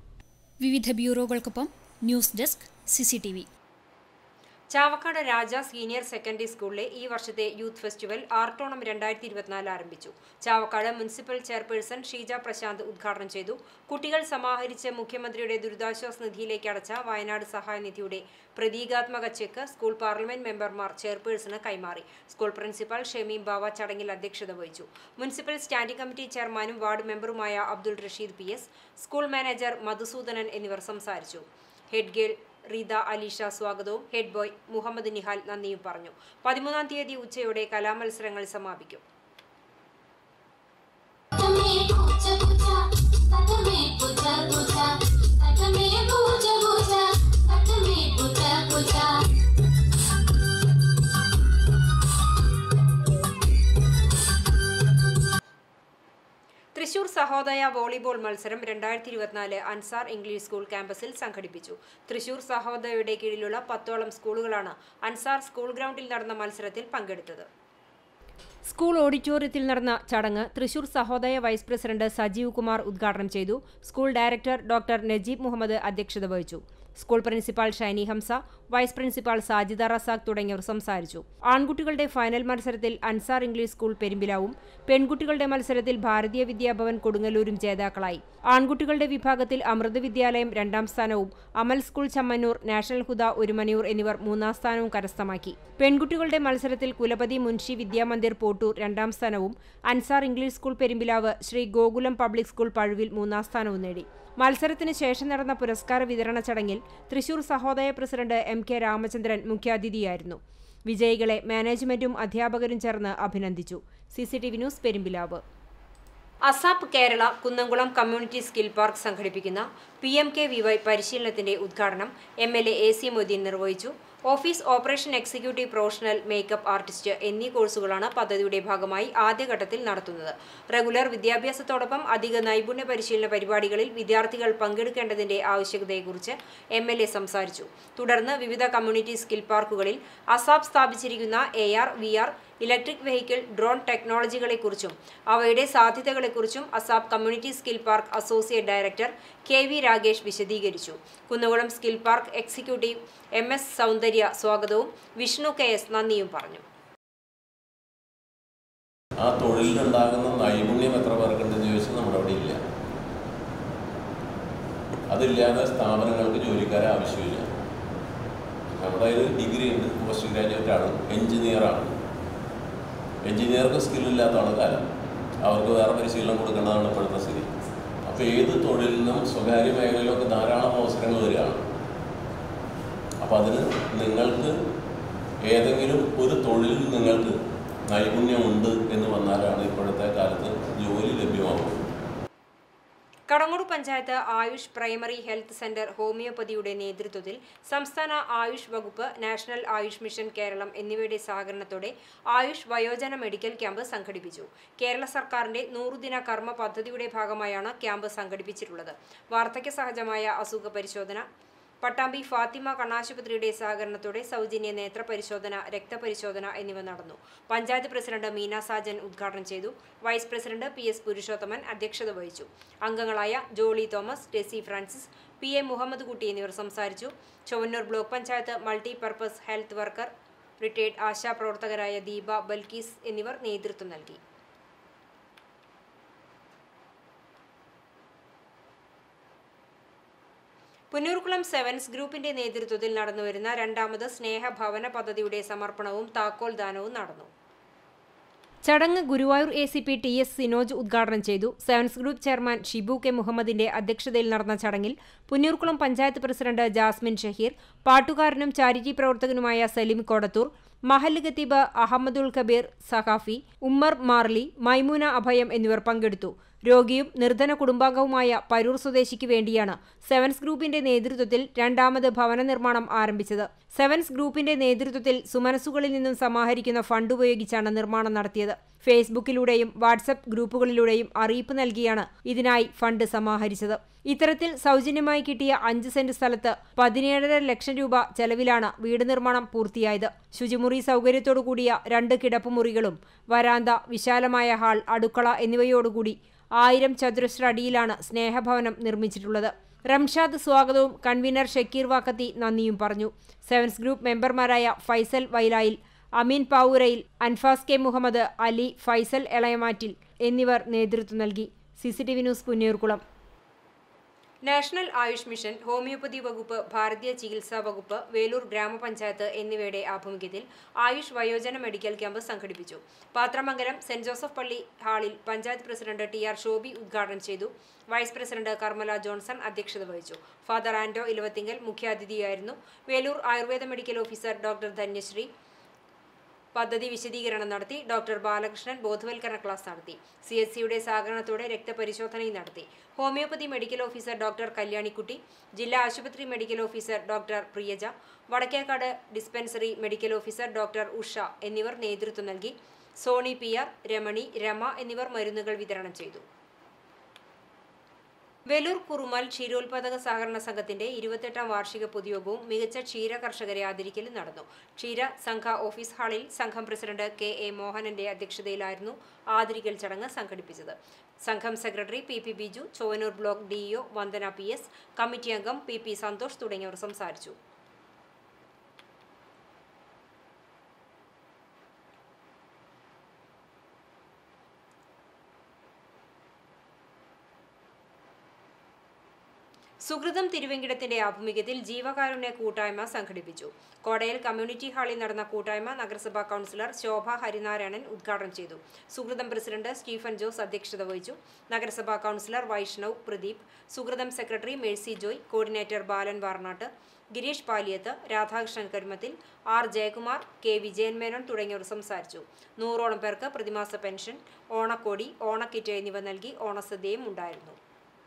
വിവിധ ബ്യൂറോകൾക്കൊപ്പം news desk CCTV Chavakkad Raja senior secondary സ്കൂളിലെ ഈ വർഷത്തെ യൂത്ത് ഫെസ്റ്റിവൽ ആർട്ടോണം രണ്ടായിരത്തി ഇരുപത്തിനാല് ആരംഭിച്ചു ചാവക്കാട് മുനിസിപ്പൽ ചെയർപേഴ്സൺ ഷീജ പ്രശാന്ത് ഉദ്ഘാടനം ചെയ്തു കുട്ടികൾ സമാഹരിച്ച് മുഖ്യമന്ത്രിയുടെ ദുരിതാശ്വാസ നിധിയിലേക്ക് അടച്ച വയനാട് സഹായ നിധിയുടെ പ്രതീകാത്മക ചെക്ക് സ്കൂൾ പാർലമെന്റ് മെമ്പർമാർ ചെയർപേഴ്സണ് കൈമാറി സ്കൂൾ പ്രിൻസിപ്പൽ ഷമീം ബാവ ചടങ്ങിൽ അധ്യക്ഷത വഹിച്ചു മുനിസിപ്പൽ സ്റ്റാൻഡിംഗ് കമ്മിറ്റി ചെയർമാനും വാർഡ് മെമ്പറുമായ Abdul Rasheed P S school manager Madhusoodanan എന്നിവർ സംസാരിച്ചു ഹെഡ് ഗേൾ റീത അലീഷ സ്വാഗതവും ഹെഡ് ബോയ് മുഹമ്മദ് നിഹാൽ നന്ദിയും പറഞ്ഞു പതിമൂന്നാം തീയതി ഉച്ചയോടെ കലാമത്സരങ്ങൾ സമാപിക്കും തൃശൂർ സഹോദയ വോളിബോൾ മത്സരം രണ്ടായിരത്തി ഇരുപത്തിനാല് അൻസാർ ഇംഗ്ലീഷ് സ്കൂൾ ക്യാമ്പസിൽ സംഘടിപ്പിച്ചു തൃശൂർ സഹോദയയുടെ കീഴിലുള്ള പത്തോളം സ്കൂളുകളാണ് അൻസാർ സ്കൂൾ ഗ്രൗണ്ടിൽ നടന്ന മത്സരത്തിൽ പങ്കെടുത്തത് സ്കൂൾ ഓഡിറ്റോറിയത്തിൽ നടന്ന ചടങ്ങ് തൃശൂർ സഹോദയ വൈസ് പ്രസിഡന്റ് സജീവ് കുമാർ ഉദ്ഘാടനം ചെയ്തു school director doctor Najeeb Muhammad അധ്യക്ഷത വഹിച്ചു school principal Shiny Hamza vice principal Sajida Razak തുടങ്ങിയവർ സംസാരിച്ചു ആൺകുട്ടികളുടെ ഫൈനൽ മത്സരത്തിൽ അൻസാർ ഇംഗ്ലീഷ് സ്കൂൾ പെരുമ്പിലാവും പെൺകുട്ടികളുടെ മത്സരത്തിൽ ഭാരതീയ വിദ്യാഭവൻ കൊടുങ്ങല്ലൂരും ജേതാക്കളായി ആൺകുട്ടികളുടെ വിഭാഗത്തിൽ അമൃത വിദ്യാലയം രണ്ടാം സ്ഥാനവും അമൽ സ്കൂൾ ചമ്മന്നൂർ നാഷണൽ ഹുദ ഒരുമനയൂർ എന്നിവർ മൂന്നാം സ്ഥാനവും കരസ്ഥമാക്കി പെൺകുട്ടികളുടെ മത്സരത്തിൽ കുലപതി മുൻഷി വിദ്യാമന്ദിർ പോട്ടൂർ രണ്ടാം സ്ഥാനവും Ansar English school Perumpilavu Sree Gokulam public school Pazhuvil മൂന്നാം സ്ഥാനവും നേടി മത്സരത്തിന് ശേഷം നടന്ന പുരസ്കാര വിതരണ ചടങ്ങിൽ Thrissur Sahodaya president M K Ramachandran മുഖ്യാതിഥിയായിരുന്നു വിജയികളെ മാനേജ്മെന്റും അധ്യാപകരും ചേർന്ന് അഭിനന്ദിച്ചു CCTV news Perumpilavu ASAP Kerala Kunnamkulam community skill park സംഘടിപ്പിക്കുന്ന P M K V Y പരിശീലനത്തിന്റെ ഉദ്ഘാടനം M L A A C Moideen നിർവഹിച്ചു office operation executive professional makeup artist എന്നീ കോഴ്സുകളാണ് പദ്ധതിയുടെ ഭാഗമായി ആദ്യഘട്ടത്തിൽ നടത്തുന്നത് റെഗുലർ വിദ്യാഭ്യാസത്തോടൊപ്പം അധിക നൈപുണ്യ പരിശീലന പരിപാടികളിൽ വിദ്യാർത്ഥികൾ പങ്കെടുക്കേണ്ടതിന്റെ ആവശ്യകതയെക്കുറിച്ച് എം എൽ എ സംസാരിച്ചു തുടർന്ന് വിവിധ കമ്മ്യൂണിറ്റി സ്കിൽ പാർക്കുകളിൽ അസാബ് സ്ഥാപിച്ചിരിക്കുന്ന A R V R electric vehicle drone ടെക്നോളജികളെക്കുറിച്ചും അവയുടെ സാധ്യതകളെക്കുറിച്ചും ASAP community skill park associate director K V Ragesh വിശദീകരിച്ചു Kunnamkulam skill park executive M S Soundarya സ്വാഗതവും വിഷ്ണു കെ എസ് നന്ദിയും പറഞ്ഞു ആ തൊഴിലിനുണ്ടാകുന്ന നൈപുണ്യം എത്ര പേർക്കുണ്ടെന്ന് ചോദിച്ചാൽ നമ്മുടെ അവിടെ ഇല്ല അതില്ലാതെ സ്ഥാപനങ്ങൾക്ക് ജോലിക്കാരെ ആവശ്യമില്ല നമ്മുടെ കയ്യിൽ ഡിഗ്രി ഉണ്ട് പോസ്റ്റ് ഗ്രാജുവേറ്റ് ആണ് എഞ്ചിനീയറാണ് എഞ്ചിനീയർക്ക് സ്കില്ലില്ലാത്തതാണ് കാലം അവർക്ക് വേറെ പരിശീലനം കൊടുക്കേണ്ടതാണ് ഇപ്പോഴത്തെ സ്ഥിതി അപ്പോൾ ഏത് തൊഴിലിനും സ്വകാര്യ മേഖലയിലൊക്കെ ധാരാളം അവസരങ്ങൾ വരികയാണ് അപ്പോൾ അതിന് നിങ്ങൾക്ക് ഏതെങ്കിലും ഒരു തൊഴിലിൽ നിങ്ങൾക്ക് നൈപുണ്യമുണ്ട് എന്ന് വന്നാലാണ് ഇപ്പോഴത്തെ കാലത്ത് ജോലി ലഭ്യമാകുന്നത് Kadangoor panchayat Ayush primary health centre ഹോമിയോപ്പതിയുടെ നേതൃത്വത്തിൽ സംസ്ഥാന ആയുഷ് വകുപ്പ് നാഷണൽ ആയുഷ് മിഷൻ കേരളം എന്നിവയുടെ സഹകരണത്തോടെ ആയുഷ് വയോജന മെഡിക്കൽ ക്യാമ്പ് സംഘടിപ്പിച്ചു കേരള സർക്കാരിന്റെ നൂറുദിന കർമ്മ പദ്ധതിയുടെ ഭാഗമായാണ് ക്യാമ്പ് സംഘടിപ്പിച്ചിട്ടുള്ളത് വാർദ്ധക്യ സഹജമായ അസുഖ പരിശോധന പട്ടാമ്പി ഫാത്തിമ കണ്ണാശുപത്രിയുടെ സഹകരണത്തോടെ സൗജന്യ നേത്ര പരിശോധന രക്തപരിശോധന എന്നിവ നടന്നു പഞ്ചായത്ത് പ്രസിഡന്റ് മീന സാജൻ ഉദ്ഘാടനം ചെയ്തു vice president P S Purushothaman അധ്യക്ഷത വഹിച്ചു അംഗങ്ങളായ Jolly Thomas Tessy Francis P A Muhammad Kutty എന്നിവർ സംസാരിച്ചു Chowwannur block panchayat multi purpose health worker retired ആശാപ്രവർത്തകരായ ദീപ ബൽക്കീസ് എന്നിവർ നേതൃത്വം നൽകി പുന്നൂർകുളം സെവൻസ് ഗ്രൂപ്പിന്റെ നേതൃത്വത്തിൽ നടന്നുവരുന്ന രണ്ടാമത് സ്നേഹഭവന പദ്ധതിയുടെ സമർപ്പണവും താക്കോൽ ദാനവും നടന്നു ചടങ്ങ് Guruvayur A C P T S Sinoj ഉദ്ഘാടനം ചെയ്തു sevens group chairman Shibu K മുഹമ്മദിന്റെ അധ്യക്ഷതയിൽ നടന്ന ചടങ്ങിൽ പുന്നൂർകുളം പഞ്ചായത്ത് പ്രസിഡന്റ് ജാസ്മിൻ ഷഹീർ പാട്ടുകാരനും ചാരിറ്റി പ്രവർത്തകനുമായ സലീം കോടത്തൂർ മഹല്ല് ഖത്തീബ് അഹമ്മദുൽ കബീർ സഖാഫി ഉമ്മർ മാർലി മൈമൂന അഭയം എന്നിവർ പങ്കെടുത്തു രോഗിയും നിർധന കുടുംബാംഗവുമായ പരൂർ സ്വദേശിക്ക് വേണ്ടിയാണ് സെവൻസ് ഗ്രൂപ്പിന്റെ നേതൃത്വത്തിൽ രണ്ടാമത് ഭവന നിർമ്മാണം ആരംഭിച്ചത് സെവൻസ് ഗ്രൂപ്പിന്റെ നേതൃത്വത്തിൽ സുമനസുകളിൽ നിന്നും സമാഹരിക്കുന്ന ഫണ്ട് ഉപയോഗിച്ചാണ് നിർമ്മാണം നടത്തിയത് ഫേസ്ബുക്കിലൂടെയും വാട്സപ്പ് ഗ്രൂപ്പുകളിലൂടെയും അറിയിപ്പ് നൽകിയാണ് ഇതിനായി ഫണ്ട് സമാഹരിച്ചത് ഇത്തരത്തിൽ സൗജന്യമായി കിട്ടിയ അഞ്ച് സെന്റ് സ്ഥലത്ത് പതിനേഴര ലക്ഷം രൂപ ചെലവിലാണ് വീട് നിർമ്മാണം പൂർത്തിയായത് ശുചിമുറി സൗകര്യത്തോടു കൂടിയ രണ്ട് കിടപ്പുമുറികളും വരാന്ത വിശാലമായ ഹാൾ അടുക്കള എന്നിവയോടുകൂടി ആയിരം ചതുരശ്ര അടിയിലാണ് സ്നേഹഭവനം നിർമ്മിച്ചിട്ടുള്ളത് റംഷാദ് സ്വാഗതവും കൺവീനർ ഷക്കീർ വാക്കത്തി നന്ദിയും പറഞ്ഞു സെവൻസ് ഗ്രൂപ്പ് മെമ്പർമാരായ ഫൈസൽ വൈലായിൽ അമീൻ പാവൂരയിൽ അൻഫാസ് കെ മുഹമ്മദ് അലി ഫൈസൽ എളയമാറ്റിൽ എന്നിവർ നേതൃത്വം നൽകി CCTV news Punnayurkulam national Ayush mission homeopathy വകുപ്പ് ഭാരതീയ ചികിത്സാ വകുപ്പ് വേലൂർ ഗ്രാമപഞ്ചായത്ത് എന്നിവയുടെ ആഭിമുഖ്യത്തിൽ ആയുഷ് വയോജന മെഡിക്കൽ ക്യാമ്പ് സംഘടിപ്പിച്ചു പാത്രമംഗലം സെന്റ് ജോസഫ് പള്ളി ഹാളിൽ panchayat president T R Shobi ഉദ്ഘാടനം ചെയ്തു വൈസ് പ്രസിഡന്റ് കർമ്മല ജോൺസൺ അധ്യക്ഷത വഹിച്ചു ഫാദർ ആൻഡോ ഇലവത്തിങ്കൽ മുഖ്യാതിഥിയായിരുന്നു Velur Ayurveda medical officer doctor Dhanyasree പദ്ധതി വിശദീകരണം നടത്തി ഡോക്ടർ ബാലകൃഷ്ണൻ ബോധവൽക്കരണ ക്ലാസ് നടത്തി സി എസ് സിയുടെ സഹകരണത്തോടെ രക്തപരിശോധനയും നടത്തി homeopathy medical officer doctor Kalyanikutty ജില്ലാ ആശുപത്രി medical officer doctor Priyaja Vadakkekad dispensary medical officer doctor Usha എന്നിവർ നേതൃത്വം നൽകി സോണി പി ആർ രമണി രമ എന്നിവർ മരുന്നുകൾ വിതരണം ചെയ്തു വെലൂർ കുറുമൽ ക്ഷീരോത്പാദക സഹകരണ സംഘത്തിന്റെ ഇരുപത്തെട്ടാം വാർഷിക പൊതുയോഗവും മികച്ച ക്ഷീര കർഷകരെ ആദരിക്കലും നടന്നു ക്ഷീര സംഘ ഓഫീസ് ഹാളിൽ സംഘം പ്രസിഡന്റ് കെ എ മോഹനന്റെ അധ്യക്ഷതയിലായിരുന്നു ആദരിക്കൽ ചടങ്ങ് സംഘടിപ്പിച്ചത് സംഘം secretary P P Biju Chowwannur block DEO Vandana P S committee അംഗം പി പി സന്തോഷ് തുടങ്ങിയവർ സംസാരിച്ചു സുഹൃതം തിരുവെങ്കിടത്തിന്റെ ആഭിമുഖ്യത്തിൽ ജീവകാരുണ്യ കൂട്ടായ്മ സംഘടിപ്പിച്ചു കോടയിൽ കമ്മ്യൂണിറ്റി ഹാളിൽ നടന്ന കൂട്ടായ്മ നഗരസഭാ കൗൺസിലർ ശോഭ ഹരിനാരായണൻ ഉദ്ഘാടനം ചെയ്തു സുഹൃതം പ്രസിഡന്റ് സ്റ്റീഫൻ ജോസ് അധ്യക്ഷത വഹിച്ചു നഗരസഭാ councillor Vaishnav Pradeep Suhrutham secretary Mercy Joy coordinator Balan Varnattu Girish Paliyath Radhakrishnan Karumathil R Jayakumar K Vijayan Menon തുടങ്ങിയവർ സംസാരിച്ചു നൂറോളം പേർക്ക് പ്രതിമാസ പെൻഷൻ ഓണക്കോടി ഓണക്കിറ്റ് എന്നിവ നൽകി ഓണസദ്യയും ഉണ്ടായിരുന്നു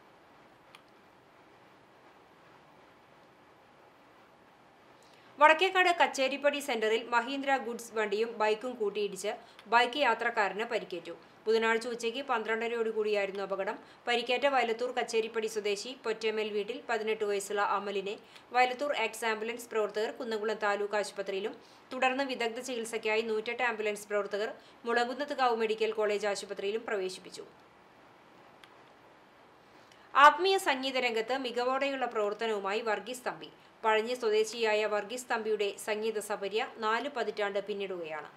വടക്കേക്കാട് കച്ചേരിപ്പടി സെന്ററിൽ മഹീന്ദ്ര ഗുഡ്സ് വണ്ടിയും ബൈക്കും കൂട്ടിയിടിച്ച് ബൈക്ക് യാത്രക്കാരന് പരിക്കേറ്റു ബുധനാഴ്ച ഉച്ചയ്ക്ക് പന്ത്രണ്ടരയോടുകൂടിയായിരുന്നു അപകടം പരിക്കേറ്റ വയലത്തൂർ കച്ചേരിപ്പടി സ്വദേശി പൊറ്റേമൽ വീട്ടിൽ പതിനെട്ട് വയസ്സുള്ള അമലിനെ വയലത്തൂർ എക്സ് ആംബുലൻസ് പ്രവർത്തകർ കുന്നംകുളം താലൂക്ക് ആശുപത്രിയിലും തുടർന്ന് വിദഗ്ധ ചികിത്സയ്ക്കായി നൂറ്റെട്ട് ആംബുലൻസ് പ്രവർത്തകർ മുളകുന്നത്തുകാവ് മെഡിക്കൽ കോളേജ് ആശുപത്രിയിലും പ്രവേശിപ്പിച്ചു ആത്മീയ സംഗീത രംഗത്ത് മികവോടെയുള്ള പ്രവർത്തനവുമായി വർഗീസ് തമ്പി പഴഞ്ഞി സ്വദേശിയായ വർഗീസ് തമ്പിയുടെ സംഗീത സപര്യ നാല് പതിറ്റാണ്ട് പിന്നിടുകയാണ്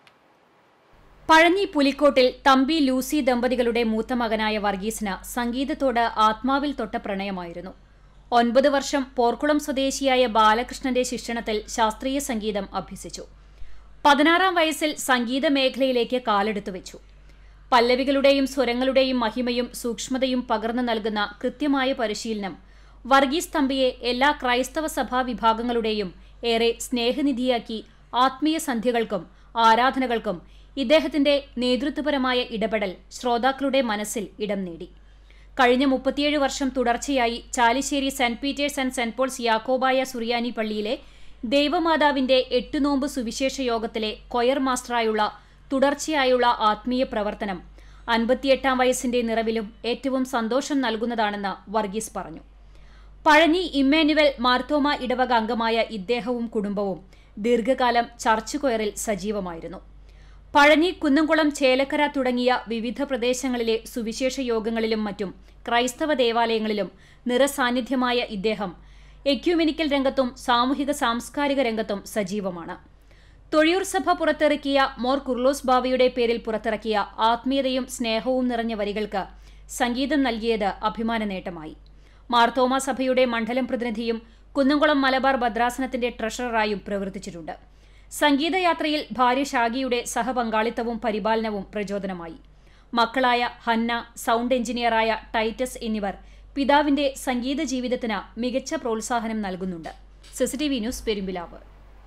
പഴഞ്ഞി പുലിക്കോട്ടിൽ തമ്പി ലൂസി ദമ്പതികളുടെ മൂത്ത മകനായ വർഗീസിന് സംഗീതത്തോട് ആത്മാവിൽ തൊട്ട പ്രണയമായിരുന്നു ഒൻപത് വർഷം പോർക്കുളം സ്വദേശിയായ ബാലകൃഷ്ണന്റെ ശിക്ഷണത്തിൽ ശാസ്ത്രീയ സംഗീതം അഭ്യസിച്ചു പതിനാറാം വയസ്സിൽ സംഗീത മേഖലയിലേക്ക് കാലെടുത്തു വെച്ചു പല്ലവികളുടെയും സ്വരങ്ങളുടെയും മഹിമയും സൂക്ഷ്മതയും പകർന്നു നൽകുന്ന കൃത്യമായ പരിശീലനം വർഗീസ് തമ്പിയെ എല്ലാ ക്രൈസ്തവ സഭാ വിഭാഗങ്ങളുടെയും ഏറെ സ്നേഹനിധിയാക്കി ആത്മീയ സന്ധ്യകൾക്കും ആരാധനകൾക്കും ഇദ്ദേഹത്തിന്റെ നേതൃത്വപരമായ ഇടപെടൽ ശ്രോതാക്കളുടെ മനസ്സിൽ ഇടം നേടി കഴിഞ്ഞ മുപ്പത്തിയേഴ് വർഷം തുടർച്ചയായി Chalissery saint Peter's and saint Paul's Yakobaya Suriyani പള്ളിയിലെ ദൈവമാതാവിന്റെ എട്ടുനോമ്പ് സുവിശേഷ യോഗത്തിലെ കൊയർ മാസ്റ്ററായുള്ള തുടർച്ചയായുള്ള ആത്മീയ പ്രവർത്തനം അൻപത്തിയെട്ടാം വയസ്സിന്റെ നിറവിലും ഏറ്റവും സന്തോഷം നൽകുന്നതാണെന്ന് വർഗീസ് പറഞ്ഞു പഴനി ഇമ്മാനുവൽ മാർത്തോമ ഇടവക അംഗമായ ഇദ്ദേഹവും കുടുംബവും ദീർഘകാലം ചർച്ച് കൊയറിൽ സജീവമായിരുന്നു പഴനി കുന്നംകുളം ചേലക്കര തുടങ്ങിയ വിവിധ പ്രദേശങ്ങളിലെ സുവിശേഷ യോഗങ്ങളിലും മറ്റും ക്രൈസ്തവ ദേവാലയങ്ങളിലും നിറസാന്നിധ്യമായ ഇദ്ദേഹം എക്യൂമെനിക്കൽ രംഗത്തും സാമൂഹിക സാംസ്കാരിക രംഗത്തും സജീവമാണ് തൊഴിയൂർ സഭ പുറത്തിറക്കിയ മോർ കുർലോസ് ബാവയുടെ പേരിൽ പുറത്തിറക്കിയ ആത്മീയതയും സ്നേഹവും നിറഞ്ഞ വരികൾക്ക് സംഗീതം നൽകിയത് അഭിമാന നേട്ടമായി മാർത്തോമ സഭയുടെ മണ്ഡലം പ്രതിനിധിയും കുന്നംകുളം മലബാർ ഭദ്രാസനത്തിന്റെ ട്രഷററായും പ്രവർത്തിച്ചിട്ടുണ്ട് സംഗീതയാത്രയിൽ ഭാര്യ ഷാഗിയുടെ സഹപങ്കാളിത്തവും പരിപാലനവും പ്രചോദനമായി മക്കളായ ഹന്ന സൗണ്ട് എഞ്ചിനീയറായ ടൈറ്റസ് എന്നിവർ പിതാവിന്റെ സംഗീത ജീവിതത്തിന് മികച്ച പ്രോത്സാഹനം നൽകുന്നുണ്ട് സിസിടിവി ന്യൂസ് പെരുമ്പിലാവ്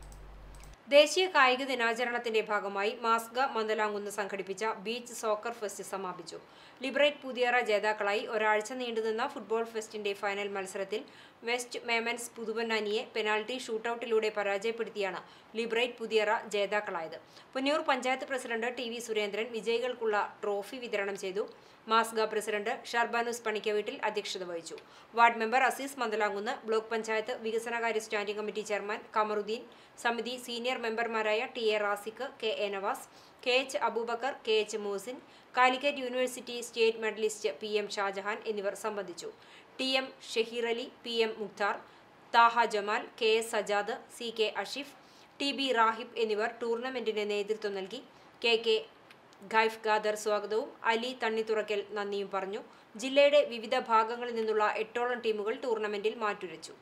ദേശീയ കായിക ദിനാചരണത്തിന്റെ ഭാഗമായി മാസ്ഗ മന്ദലാങ്കുന്ന് സംഘടിപ്പിച്ച ബീച്ച് സോക്കർ ഫെസ്റ്റ് സമാപിച്ചു ലിബറേറ്റ് പുതിയറ ജേതാക്കളായി ഒരാഴ്ച നീണ്ടുനിന്ന ഫുട്ബോൾ ഫെസ്റ്റിന്റെ ഫൈനൽ മത്സരത്തിൽ വെസ്റ്റ് മേമൻസ് പുതുവന്നാനിയെ പെനാൽറ്റി ഷൂട്ടൌട്ടിലൂടെ പരാജയപ്പെടുത്തിയാണ് ലിബറേറ്റ് പുതിയറ ജേതാക്കളായത് Punnur panchayat president T V Surendran വിജയികൾക്കുള്ള ട്രോഫി വിതരണം ചെയ്തു മാസ്ഗ പ്രസിഡന്റ് ഷർബാനുസ് പണിക്കവീട്ടിൽ അധ്യക്ഷത വഹിച്ചു ward member Azeez Mandalamkunnu block panchayat വികസനകാര്യ സ്റ്റാൻഡിംഗ് കമ്മിറ്റി ചെയർമാൻ കമറുദ്ദീൻ സമിതി സീനിയർ മെമ്പർമാരായ T A Raziq K A Navas K H Abubakkar K H Mohsin Calicut university state medalist P M Shajahan എന്നിവർ സംബന്ധിച്ചു T M Shaheer Ali P M Mukhtar Thaha Jamal K S Sajad C K Ashif T B Rahib എന്നിവർ ടൂർണമെന്റിന് നേതൃത്വം നൽകി കെ കെ ഖൈഫ് ഖാദർ സ്വാഗതവും അലി തണ്ണിത്തുറക്കൽ നന്ദിയും പറഞ്ഞു ജില്ലയുടെ വിവിധ ഭാഗങ്ങളിൽ നിന്നുള്ള എട്ടോളം ടീമുകൾ ടൂർണമെന്റിൽ മാറ്റുരച്ചു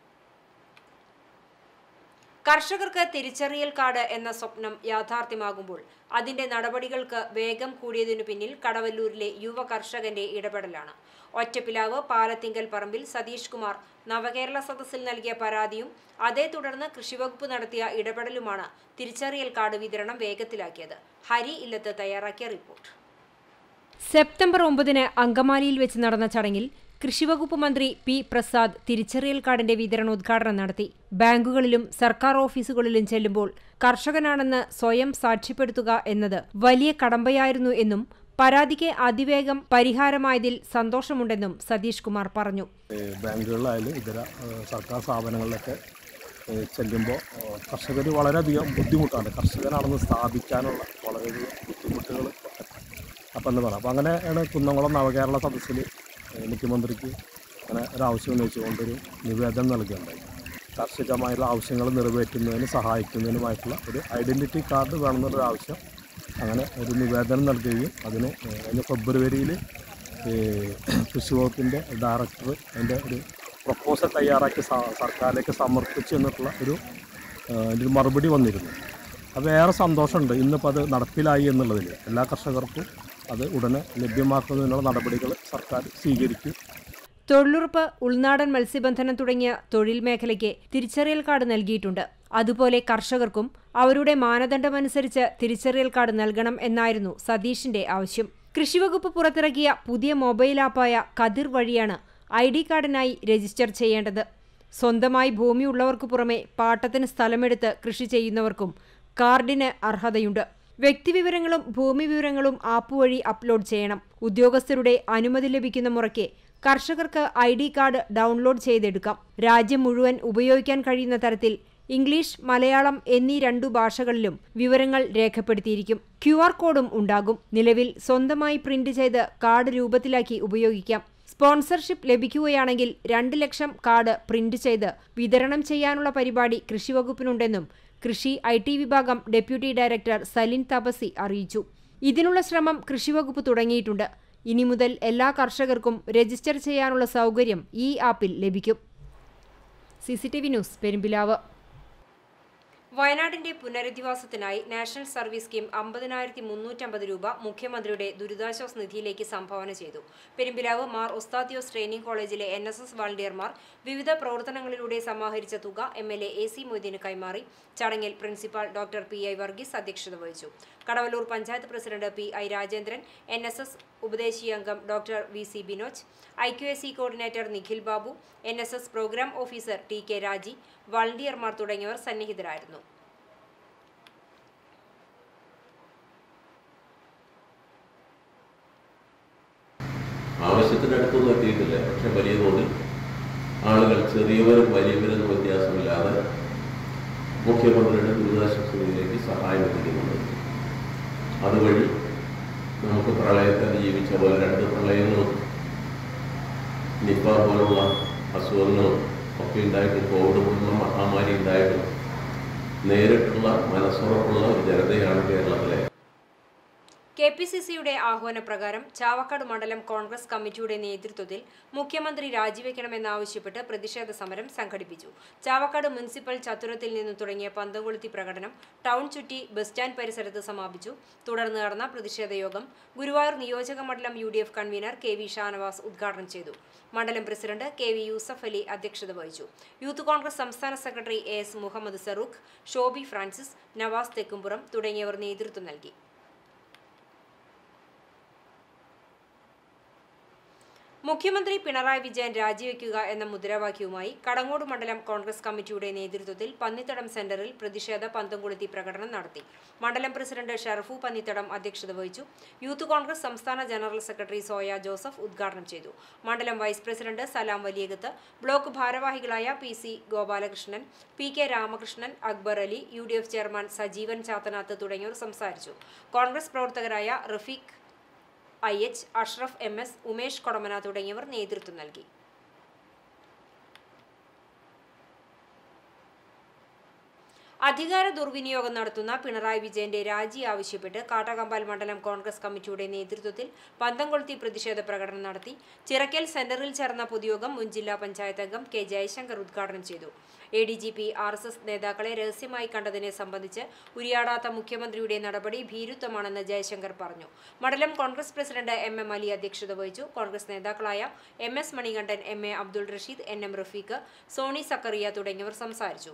കർഷകർക്ക് തിരിച്ചറിയൽ കാർഡ് എന്ന സ്വപ്നം യാഥാർത്ഥ്യമാകുമ്പോൾ അതിന്റെ നടപടികൾക്ക് വേഗം കൂടിയതിനു പിന്നിൽ കടവല്ലൂരിലെ യുവ കർഷകന്റെ ഇടപെടലാണ് ഒറ്റപ്പിലാവ് പാലത്തിങ്കൽ പറമ്പിൽ സതീഷ് കുമാർ നവകേരള സദസ്സിൽ നൽകിയ പരാതിയും അതേ തുടർന്ന് കൃഷിവകുപ്പ് നടത്തിയ ഇടപെടലുമാണ് തിരിച്ചറിയൽ കാർഡ് വിതരണം വേഗത്തിലാക്കിയത് ഹരി ഇല്ലത്ത് തയ്യാറാക്കിയ റിപ്പോർട്ട് സെപ്റ്റംബർ ഒമ്പതിന് അങ്കമാലിയിൽ വെച്ച് നടന്ന ചടങ്ങിൽ കൃഷിവകുപ്പ് മന്ത്രി പി പ്രസാദ് തിരിച്ചറിയൽ കാർഡിന്റെ വിതരണോദ്ഘാടനം നടത്തി ബാങ്കുകളിലും സർക്കാർ ഓഫീസുകളിലും ചെല്ലുമ്പോൾ കർഷകനാണെന്ന് സ്വയം സാക്ഷ്യപ്പെടുത്തുക എന്നത് വലിയ കടമ്പയായിരുന്നു എന്നും പരാതിക്ക് അതിവേഗം പരിഹാരമായതിൽ സന്തോഷമുണ്ടെന്നും സതീഷ് കുമാർ പറഞ്ഞു ബാങ്കുകളിലായാലും ഇതര ഏഹ്, സർക്കാർ സ്ഥാപനങ്ങളിലൊക്കെ ചെല്ലുമ്പോൾ കർഷകർ വളരെയധികം ബുദ്ധിമുട്ടാണ് കർഷകനാണെന്ന് സ്ഥാപിക്കാനുള്ള വളരെയധികം ബുദ്ധിമുട്ടുകൾ അപ്പം എന്ന് പറയാം അപ്പം അങ്ങനെയാണ് കുന്നംകുളം നവകേരള സദസ്സിൽ ഏഹ്, മുഖ്യമന്ത്രിക്ക് അങ്ങനെ ഒരു ആവശ്യം ഉന്നയിച്ചുകൊണ്ടൊരു നിവേദനം നൽകുകയുണ്ടായി കാർഷികമായുള്ള ആവശ്യങ്ങൾ നിറവേറ്റുന്നതിന് സഹായിക്കുന്നതിനുമായിട്ടുള്ള ഒരു ഐഡൻറ്റിറ്റി കാർഡ് വേണമെന്നൊരു ആവശ്യം അങ്ങനെ ഒരു നിവേദനം നൽകുകയും അതിന് ഏഹ്, കഴിഞ്ഞ ഫെബ്രുവരിയിൽ കൃഷി വകുപ്പിൻ്റെ ഡയറക്ടർ അതിൻ്റെ ഒരു പ്രപ്പോസൽ തയ്യാറാക്കി സ- സർക്കാരിലേക്ക് സമർപ്പിച്ചു എന്നിട്ടുള്ള ഒരു ആ, ഒരു മറുപടി വന്നിരുന്നു അപ്പോൾ ഏറെ സന്തോഷമുണ്ട് ഇന്നിപ്പോൾ അത് നടപ്പിലായി എന്നുള്ളതിൽ എല്ലാ കർഷകർക്കും അത് ഉടനെ ലഭ്യമാക്കുന്നതിനുള്ള നടപടികൾ സർക്കാർ സ്വീകരിക്കും തൊഴിലുറപ്പ് ഉൾനാടൻ മത്സ്യബന്ധനം തുടങ്ങിയ തൊഴിൽ മേഖലയ്ക്ക് തിരിച്ചറിയൽ കാർഡ് നൽകിയിട്ടുണ്ട് അതുപോലെ കർഷകർക്കും അവരുടെ മാനദണ്ഡമനുസരിച്ച് തിരിച്ചറിയൽ കാർഡ് നൽകണം എന്നായിരുന്നു സതീഷിന്റെ ആവശ്യം കൃഷിവകുപ്പ് പുറത്തിറക്കിയ പുതിയ മൊബൈൽ ആപ്പായ കതിർ വഴിയാണ് ഐ ഡി കാർഡിനായി രജിസ്റ്റർ ചെയ്യേണ്ടത് സ്വന്തമായി ഭൂമിയുള്ളവർക്ക് പുറമെ പാട്ടത്തിന് സ്ഥലമെടുത്ത് കൃഷി ചെയ്യുന്നവർക്കും കാർഡിന് അർഹതയുണ്ട് വ്യക്തിവിവരങ്ങളും ഭൂമി വിവരങ്ങളും ആപ്പ് വഴി അപ്ലോഡ് ചെയ്യണം ഉദ്യോഗസ്ഥരുടെ അനുമതി ലഭിക്കുന്ന മുറയ്ക്ക് കർഷകർക്ക് ഐ ഡി കാർഡ് ഡൗൺലോഡ് ചെയ്തെടുക്കാം രാജ്യം മുഴുവൻ ഉപയോഗിക്കാൻ കഴിയുന്ന തരത്തിൽ ഇംഗ്ലീഷ് മലയാളം എന്നീ രണ്ടു ഭാഷകളിലും വിവരങ്ങൾ രേഖപ്പെടുത്തിയിരിക്കും ക്യു ആർ കോഡും ഉണ്ടാകും നിലവിൽ സ്വന്തമായി പ്രിന്റ് ചെയ്ത് കാർഡ് രൂപത്തിലാക്കി ഉപയോഗിക്കാം സ്പോൺസർഷിപ്പ് ലഭിക്കുകയാണെങ്കിൽ രണ്ട് ലക്ഷം കാർഡ് പ്രിന്റ് ചെയ്ത് വിതരണം ചെയ്യാനുള്ള പരിപാടി കൃഷിവകുപ്പിനുണ്ടെന്നും കൃഷി ഐ ടി വിഭാഗം ഡെപ്യൂട്ടി ഡയറക്ടർ സലിൻ തപസി അറിയിച്ചു ഇതിനുള്ള ശ്രമം കൃഷിവകുപ്പ് തുടങ്ങിയിട്ടുണ്ട് ഇനി മുതൽ എല്ലാ കർഷകർക്കും രജിസ്റ്റർ ചെയ്യാനുള്ള സൗകര്യം ഈ ആപ്പിൽ ലഭിക്കും C C T V news Perumpilavu വയനാടിന്റെ പുനരധിവാസത്തിനായി നാഷണൽ സർവീസ് സ്കീം അമ്പതിനായിരത്തി മുന്നൂറ്റമ്പത് രൂപ മുഖ്യമന്ത്രിയുടെ ദുരിതാശ്വാസ നിധിയിലേക്ക് സംഭാവന ചെയ്തു പെരുമ്പിലാവ് മാർ ഉസ്താദിയോസ് ട്രെയിനിംഗ് കോളേജിലെ എൻ എസ് എസ് വാളണ്ടിയർമാർ വിവിധ പ്രവർത്തനങ്ങളിലൂടെ സമാഹരിച്ച തുക M L A A C മൊയ്തീന് കൈമാറി ചടങ്ങിൽ principal doctor P I Varghese അധ്യക്ഷത വഹിച്ചു Kadavallur panchayat president P I Rajendran N S S ഉപദേശി അംഗം doctor V C Binoj I Q S C coordinator Nikhil Babu N S S programme officer T K Raji വളണ്ടിയർമാർ തുടങ്ങിയവർ സന്നിഹിതരായിരുന്നു ആവശ്യത്തിനടുത്തൊന്നും എത്തിയിട്ടില്ല പക്ഷെ വലിയ തോതിൽ ആളുകൾ ചെറിയവരും വലിയവരും വ്യത്യാസമില്ലാതെ മുഖ്യമന്ത്രിയുടെ ദുരിതാശ്വാസ നിധിയിലേക്ക് സഹായം എത്തിക്കുന്നുണ്ട് അതുവഴി നമുക്ക് പ്രളയത്തെ അതിജീവിച്ച പോലെ രണ്ട് പ്രളയങ്ങളും നിപ്പ പോലുള്ള അസുഖങ്ങളും ഒക്കെ ഉണ്ടായിട്ടും കോവിഡ് പോലുള്ള മഹാമാരി ഉണ്ടായിട്ടും നേരിട്ടുള്ള മനസ്സുറപ്പുള്ള ഒരു ജനതയാണ് കേരളത്തിലെ കെ പി സി സിയുടെ ആഹ്വാനപ്രകാരം ചാവക്കാട് മണ്ഡലം കോൺഗ്രസ് കമ്മിറ്റിയുടെ നേതൃത്വത്തിൽ മുഖ്യമന്ത്രി രാജിവെക്കണമെന്നാവശ്യപ്പെട്ട് പ്രതിഷേധ സമരം സംഘടിപ്പിച്ചു ചാവക്കാട് മുനിസിപ്പൽ ചത്തുരത്തിൽ നിന്ന് തുടങ്ങിയ പന്തംകൊളുത്തി പ്രകടനം ടൗൺ ചുറ്റി ബസ് സ്റ്റാൻഡ് പരിസരത്ത് സമാപിച്ചു തുടർന്ന് നടന്ന പ്രതിഷേധ യോഗം ഗുരുവായൂർ നിയോജക മണ്ഡലം U D F convener K V Shanavas ഉദ്ഘാടനം ചെയ്തു മണ്ഡലം president K V Yusuf Ali അധ്യക്ഷത വഹിച്ചു യൂത്ത് കോൺഗ്രസ് സംസ്ഥാന secretary A S Muhammad Sarooq Shobi Francis Navas Thekkumpuram തുടങ്ങിയവർ നേതൃത്വം നൽകി മുഖ്യമന്ത്രി പിണറായി വിജയൻ രാജിവെക്കുക എന്ന മുദ്രാവാക്യവുമായി കടങ്ങോട് മണ്ഡലം കോൺഗ്രസ് കമ്മിറ്റിയുടെ നേതൃത്വത്തിൽ പന്നിത്തടം സെന്ററിൽ പ്രതിഷേധ പന്തംകൊളുത്തി പ്രകടനം നടത്തി മണ്ഡലം പ്രസിഡന്റ് ഷറഫു പന്നിത്തടം അധ്യക്ഷത വഹിച്ചു യൂത്ത് കോൺഗ്രസ് സംസ്ഥാന ജനറൽ സെക്രട്ടറി സോയ ജോസഫ് ഉദ്ഘാടനം ചെയ്തു മണ്ഡലം vice president Salam Valiyakath block ഭാരവാഹികളായ P C Gopalakrishnan P K Ramakrishnan Akbar Ali U D F chairman Sajeevan Chathanath തുടങ്ങിയവർ സംസാരിച്ചു കോൺഗ്രസ് പ്രവർത്തകരായ Rafeeq I H Ashraf M S Umesh Kodamana തുടങ്ങിയവർ നേതൃത്വം നൽകി അധികാര ദുർവിനിയോഗം നടത്തുന്ന പിണറായി വിജയന്റെ രാജി ആവശ്യപ്പെട്ട് കാട്ടകമ്പാൽ മണ്ഡലം കോൺഗ്രസ് കമ്മിറ്റിയുടെ നേതൃത്വത്തിൽ പന്തംകൊളുത്തി പ്രതിഷേധ പ്രകടനം നടത്തി ചിറക്കൽ സെന്ററിൽ ചേർന്ന പൊതുയോഗം മുൻ ജില്ലാ പഞ്ചായത്ത് അംഗം കെ ജയശങ്കർ ഉദ്ഘാടനം ചെയ്തു A D G P R S S നേതാക്കളെ രഹസ്യമായി കണ്ടതിനെ സംബന്ധിച്ച് ഉരിയാടാത്ത മുഖ്യമന്ത്രിയുടെ നടപടി ഭീരുത്വമാണെന്ന് ജയശങ്കർ പറഞ്ഞു മണ്ഡലം Congress president M M Ali അധ്യക്ഷത വഹിച്ചു കോൺഗ്രസ് നേതാക്കളായ M S Manikandan M A Abdul Rasheed N M Rafeeq Sony Sakkariya തുടങ്ങിയവർ സംസാരിച്ചു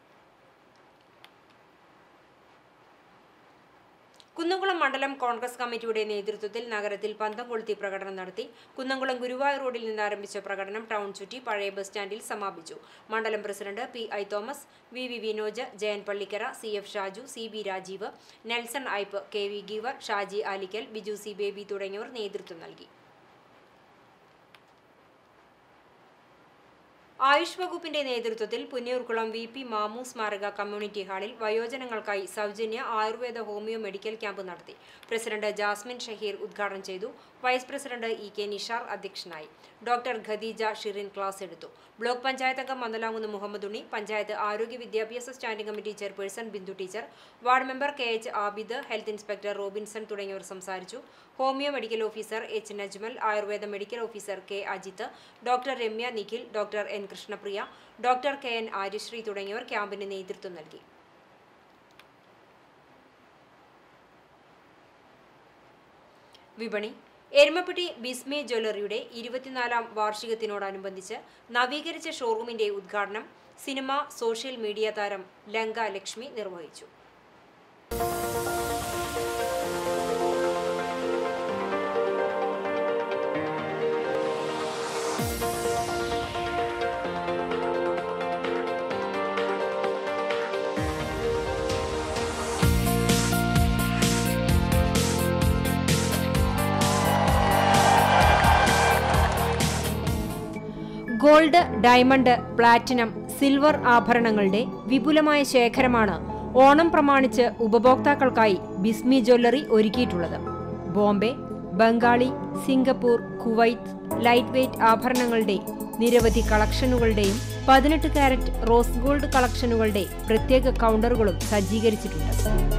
കുന്നംകുളം മണ്ഡലം കോൺഗ്രസ് കമ്മിറ്റിയുടെ നേതൃത്വത്തിൽ നഗരത്തിൽ പന്തം കൊളുത്തി പ്രകടനം നടത്തി കുന്നംകുളം ഗുരുവായൂർ റോഡിൽ നിന്ന് ആരംഭിച്ച പ്രകടനം ടൗൺ ചുറ്റി പഴയ ബസ് സ്റ്റാൻഡിൽ സമാപിച്ചു മണ്ഡലം president P I Thomas V V Vinoj Jayan Pallikkara C F Shaju C B Rajeev Nelson Ipe K V Geevar Shaji Alikkal Biju C Baby തുടങ്ങിയവർ നേതൃത്വം നൽകി ആയുഷ് വകുപ്പിന്റെ നേതൃത്വത്തിൽ പുന്നയൂർക്കുളം വി പി മാമു സ്മാരക കമ്മ്യൂണിറ്റി ഹാളിൽ വയോജനങ്ങൾക്കായി സൗജന്യ ആയുർവേദ ഹോമിയോ മെഡിക്കൽ ക്യാമ്പ് നടത്തി പ്രസിഡന്റ് ജാസ്മിൻ ഷഹീർ ഉദ്ഘാടനം ചെയ്തു vice president E K Nishar അധ്യക്ഷനായി ഡോക്ടർ ഖദീജ ഷിറിൻ ക്ലാസ് എടുത്തു ബ്ലോക്ക് പഞ്ചായത്ത് അംഗം മന്ദലാകുന്ന് മുഹമ്മദ് ഉണ്ണി പഞ്ചായത്ത് ആരോഗ്യ വിദ്യാഭ്യാസ standing committee chairperson Bindu teacher ward member K H Abid health inspector Robinson തുടങ്ങിയവർ സംസാരിച്ചു homeo medical officer H Najmal Ayurveda medical officer K Ajith doctor Ramya Nikhil doctor N Krishnapriya doctor K N Aryasree തുടങ്ങിയവർ ക്യാമ്പിന് നേതൃത്വം നൽകി വിപണി എരുമപ്പെട്ടി ബിസ്മി ജ്വല്ലറിയുടെ ഇരുപത്തിനാലാം വാർഷികത്തിനോടനുബന്ധിച്ച് നവീകരിച്ച ഷോറൂമിന്റെ ഉദ്ഘാടനം സിനിമ സോഷ്യൽ മീഡിയ താരം ലങ്ക ലക്ഷ്മി നിർവഹിച്ചു ഗോൾഡ് ഡയമണ്ട് പ്ലാറ്റിനം സിൽവർ ആഭരണങ്ങളുടെ വിപുലമായ ശേഖരമാണ് ഓണം പ്രമാണിച്ച് ഉപഭോക്താക്കൾക്കായി ബിസ്മി ജ്വല്ലറി ഒരുക്കിയിട്ടുള്ളത് Bombay Bengali Singapore Kuwait light weight ആഭരണങ്ങളുടെ നിരവധി കളക്ഷനുകളുടെയും പതിനെട്ട് കാരറ്റ് റോസ് ഗോൾഡ് കളക്ഷനുകളുടെ പ്രത്യേക കൗണ്ടറുകളും സജ്ജീകരിച്ചിട്ടുണ്ട്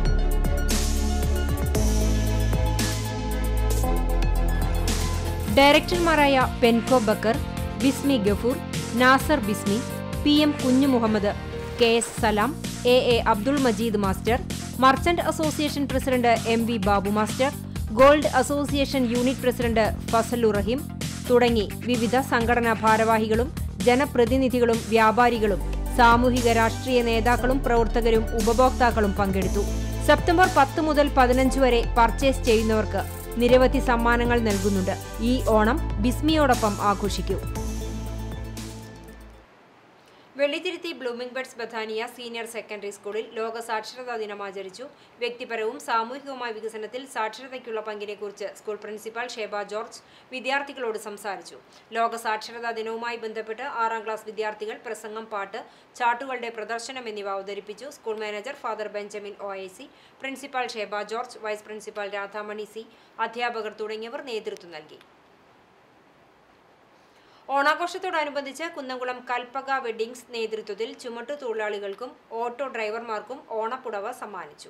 ഡയറക്ടർമാരായ Penco Bakkar Bismi Gafoor Nasar Bismi P M Kunju Muhammad K S Salam A A Abdul Majeed master merchant association president M V Babu master gold association unit president Fazlur Raheem തുടങ്ങി വിവിധ സംഘടനാ ഭാരവാഹികളും ജനപ്രതിനിധികളും വ്യാപാരികളും സാമൂഹിക രാഷ്ട്രീയ നേതാക്കളും പ്രവർത്തകരും ഉപഭോക്താക്കളും പങ്കെടുത്തു സെപ്റ്റംബർ പത്ത് മുതൽ പതിനഞ്ച് വരെ പർച്ചേസ് ചെയ്യുന്നവർക്ക് നിരവധി സമ്മാനങ്ങൾ നൽകുന്നുണ്ട് ഈ ഓണം ബിസ്മിയോടൊപ്പം ആഘോഷിക്കൂ Vellithiruthy blooming buds Bethania senior secondary സ്കൂളിൽ ലോക സാക്ഷരതാ ദിനം ആചരിച്ചു വ്യക്തിപരവും സാമൂഹികവുമായ വികസനത്തിൽ സാക്ഷരതയ്ക്കുള്ള പങ്കിനെക്കുറിച്ച് സ്കൂൾ പ്രിൻസിപ്പാൾ ഷേബ ജോർജ് വിദ്യാർത്ഥികളോട് സംസാരിച്ചു ലോക സാക്ഷരതാ ദിനവുമായി ബന്ധപ്പെട്ട് ആറാം ക്ലാസ് വിദ്യാർത്ഥികൾ പ്രസംഗം പാട്ട് ചാർട്ടുകളുടെ പ്രദർശനം എന്നിവ അവതരിപ്പിച്ചു school manager father Benjamin O I C principal Sheba George vice principal Radhamani C അധ്യാപകർ തുടങ്ങിയവർ നേതൃത്വം നൽകി ഓണാഘോഷത്തോടനുബന്ധിച്ച് കുന്നംകുളം കൽപ്പക വെഡ്ഡിംഗ്സ് നേതൃത്വത്തിൽ ചുമട്ടു തൊഴിലാളികൾക്കും ഓട്ടോ ഡ്രൈവർമാർക്കും ഓണപ്പുടവ സമ്മാനിച്ചു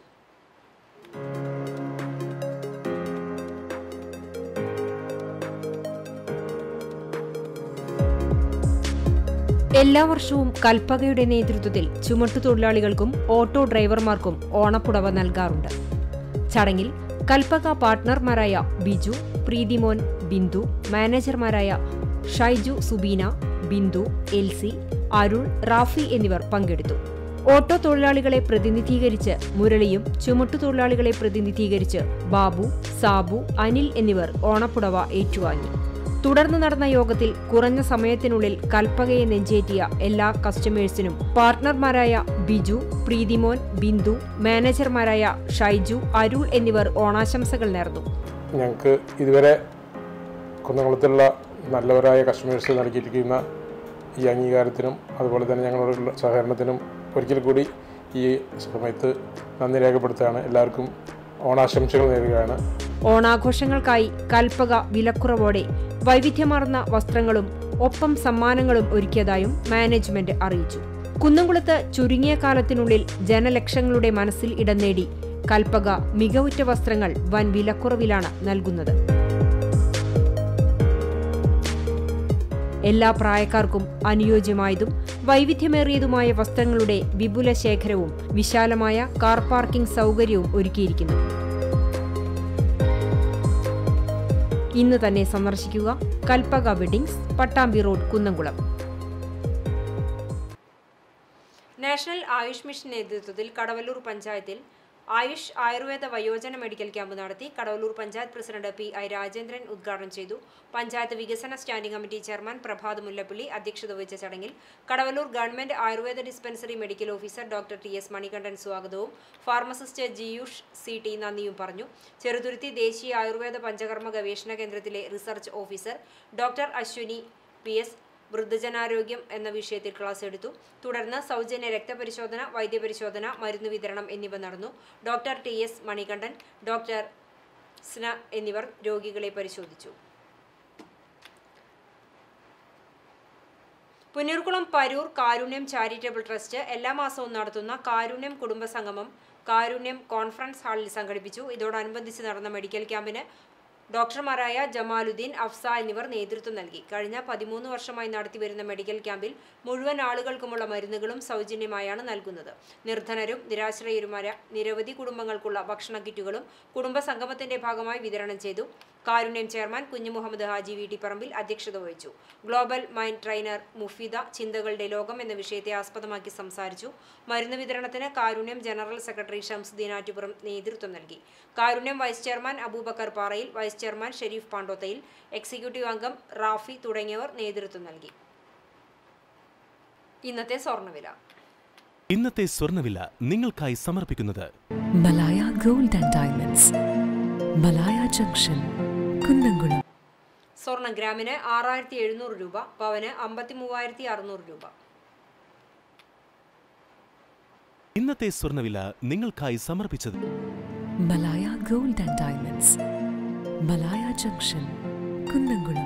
എല്ലാ വർഷവും കൽപ്പകയുടെ നേതൃത്വത്തിൽ ചുമട്ടുതൊഴിലാളികൾക്കും ഓട്ടോ ഡ്രൈവർമാർക്കും ഓണപ്പുടവ നൽകാറുണ്ട് ചടങ്ങിൽ കൽപ്പക പാർട്ട്ണർമാരായ ബിജു പ്രീതിമോൻ ബിന്ദു മാനേജർമാരായ ഷൈജു സുബീന ബിന്ദു എൽസി അരുൾ റാഫി എന്നിവർ പങ്കെടുത്തു ഓട്ടോ തൊഴിലാളികളെ പ്രതിനിധീകരിച്ച് മുരളിയും ചുമട്ടുതൊഴിലാളികളെ പ്രതിനിധീകരിച്ച് ബാബു സാബു അനിൽ എന്നിവർ ഓണപ്പുടവ ഏറ്റുവാങ്ങി തുടർന്ന് നടന്ന യോഗത്തിൽ കുറഞ്ഞ സമയത്തിനുള്ളിൽ കൽപ്പകയെ നെഞ്ചേറ്റിയ എല്ലാ കസ്റ്റമേഴ്സിനും പാർട്ട്ണർമാരായ ബിജു പ്രീതിമോൻ ബിന്ദു മാനേജർമാരായ ഷൈജു അരുൾ എന്നിവർ ഓണാശംസകൾ നേർന്നു ഞങ്ങൾക്ക് ഇതുവരെ കുന്നംകുളത്തുള്ള നല്ലവരായ കസ്റ്റമേഴ്സ് നൽകിയിരിക്കുന്ന ഈ അംഗീകാരത്തിനും അതുപോലെ തന്നെ ഞങ്ങളോടുള്ള സഹകരണത്തിനും ഒരിക്കൽ കൂടി ഈ സമയത്ത് നന്ദി രേഖപ്പെടുത്തുകയാണ് എല്ലാവർക്കും ഓണാശംസകൾ നേരുകയാണ് ഓണാഘോഷങ്ങൾക്കായി കൽപ്പക വിലക്കുറവോടെ വൈവിധ്യമാർന്ന വസ്ത്രങ്ങളും ഒപ്പം സമ്മാനങ്ങളും ഒരുക്കിയതായും മാനേജ്മെന്റ് അറിയിച്ചു കുന്നംകുളത്ത് ചുരുങ്ങിയ കാലത്തിനുള്ളിൽ ജനലക്ഷങ്ങളുടെ മനസ്സിൽ ഇടം നേടി കൽപ്പക മികവുറ്റ വസ്ത്രങ്ങൾ വൻ വിലക്കുറവിലാണ് നൽകുന്നത് എല്ലാ പ്രായക്കാർക്കും അനുയോജ്യമായതും വൈവിധ്യമേറിയതുമായ വസ്ത്രങ്ങളുടെ വിപുല ശേഖരവും വിശാലമായ കാർ പാർക്കിംഗ് സൗകര്യവും ഒരുക്കിയിരിക്കുന്നു ഇന്ന് തന്നെ സന്ദർശിക്കുക Kalpaka weddings Pattambi road Kunnamkulam national Ayush mission നേതൃത്വത്തിൽ കടവല്ലൂർ പഞ്ചായത്തിൽ ആയുഷ് ആയുർവേദ വയോജന മെഡിക്കൽ ക്യാമ്പ് നടത്തി Kadavallur panchayat president P I Rajendran ഉദ്ഘാടനം ചെയ്തു പഞ്ചായത്ത് വികസന standing committee chairman Prabhath Mullappally അധ്യക്ഷത വഹിച്ച ചടങ്ങിൽ Kadavallur government Ayurveda dispensary medical officer doctor T S Manikandan സ്വാഗതവും ഫാർമസിസ്റ്റ് ജിയൂഷ് സി ടി നന്ദിയും പറഞ്ഞു ചെറുതുരുത്തി ദേശീയ ആയുർവേദ പഞ്ചകർമ്മ ഗവേഷണ കേന്ദ്രത്തിലെ research officer doctor Aswini P S വൃദ്ധജനാരോഗ്യം എന്ന വിഷയത്തിൽ ക്ലാസ് എടുത്തു തുടർന്ന് സൗജന്യ രക്തപരിശോധന വൈദ്യപരിശോധന മരുന്ന് വിതരണം എന്നിവ നടന്നു doctor T S Manikandan doctor സ്ന എന്നിവർ രോഗികളെ പരിശോധിച്ചു പുന്നൂർകുളം പരൂർ കാരുണ്യം ചാരിറ്റബിൾ ട്രസ്റ്റ് എല്ലാ മാസവും നടത്തുന്ന കാരുണ്യം കുടുംബ സംഗമം കാരുണ്യം കോൺഫറൻസ് ഹാളിൽ സംഘടിപ്പിച്ചു ഇതോടനുബന്ധിച്ച് നടന്ന മെഡിക്കൽ ക്യാമ്പിന് ഡോക്ടർമാരായ ജമാലുദ്ദീൻ അഫ്സ എന്നിവർ നേതൃത്വം നൽകി കഴിഞ്ഞ പതിമൂന്ന് വർഷമായി നടത്തിവരുന്ന മെഡിക്കൽ ക്യാമ്പിൽ മുഴുവൻ ആളുകൾക്കുമുള്ള മരുന്നുകളും സൗജന്യമായാണ് നൽകുന്നത് നിർധനരും നിരാശ്രയരുമായ നിരവധി കുടുംബങ്ങൾക്കുള്ള ഭക്ഷണ കിറ്റുകളും കുടുംബ സംഗമത്തിന്റെ ഭാഗമായി വിതരണം ചെയ്തു കാരുണ്യം ചെയർമാൻ കുഞ്ഞു മുഹമ്മദ് ഹാജി വീട്ടിപ്പറമ്പിൽ അധ്യക്ഷത വഹിച്ചു ഗ്ലോബൽ മൈൻഡ് ട്രെയിനർ മുഫീദ ചിന്തകളുടെ ലോകം എന്ന വിഷയത്തെ ആസ്പദമാക്കി സംസാരിച്ചു മരുന്ന് വിതരണത്തിന് കാരുണ്യം ജനറൽ സെക്രട്ടറി ഷംസുദ്ദീൻ ആറ്റുപുറം നേതൃത്വം നൽകി കാരുണ്യം vice chairman Abubakkar Parayil vice chairman Shareef Pandothayil executive അംഗം റാഫി തുടങ്ങിയവർ നേതൃത്വം നൽകി ഇന്നത്തെ സ്വർണ്ണവില ഇന്നത്തെ സ്വർണ്ണവില നിങ്ങൾക്കായി സമർപ്പിക്കുന്നത് Malaya gold and diamonds Malaya junction Kunnamkulam സ്വർണം ഗ്രാമിന് ആറായിരത്തി എഴുന്നൂറ് രൂപ പവന് അമ്പത്തി മൂവായിരത്തി അറുന്നൂറ് രൂപ ഇന്നത്തെ സ്വർണ്ണവില നിങ്ങൾക്കായി സമർപ്പിച്ചത് Malaya gold and diamonds Malaya junction Kunnamkulam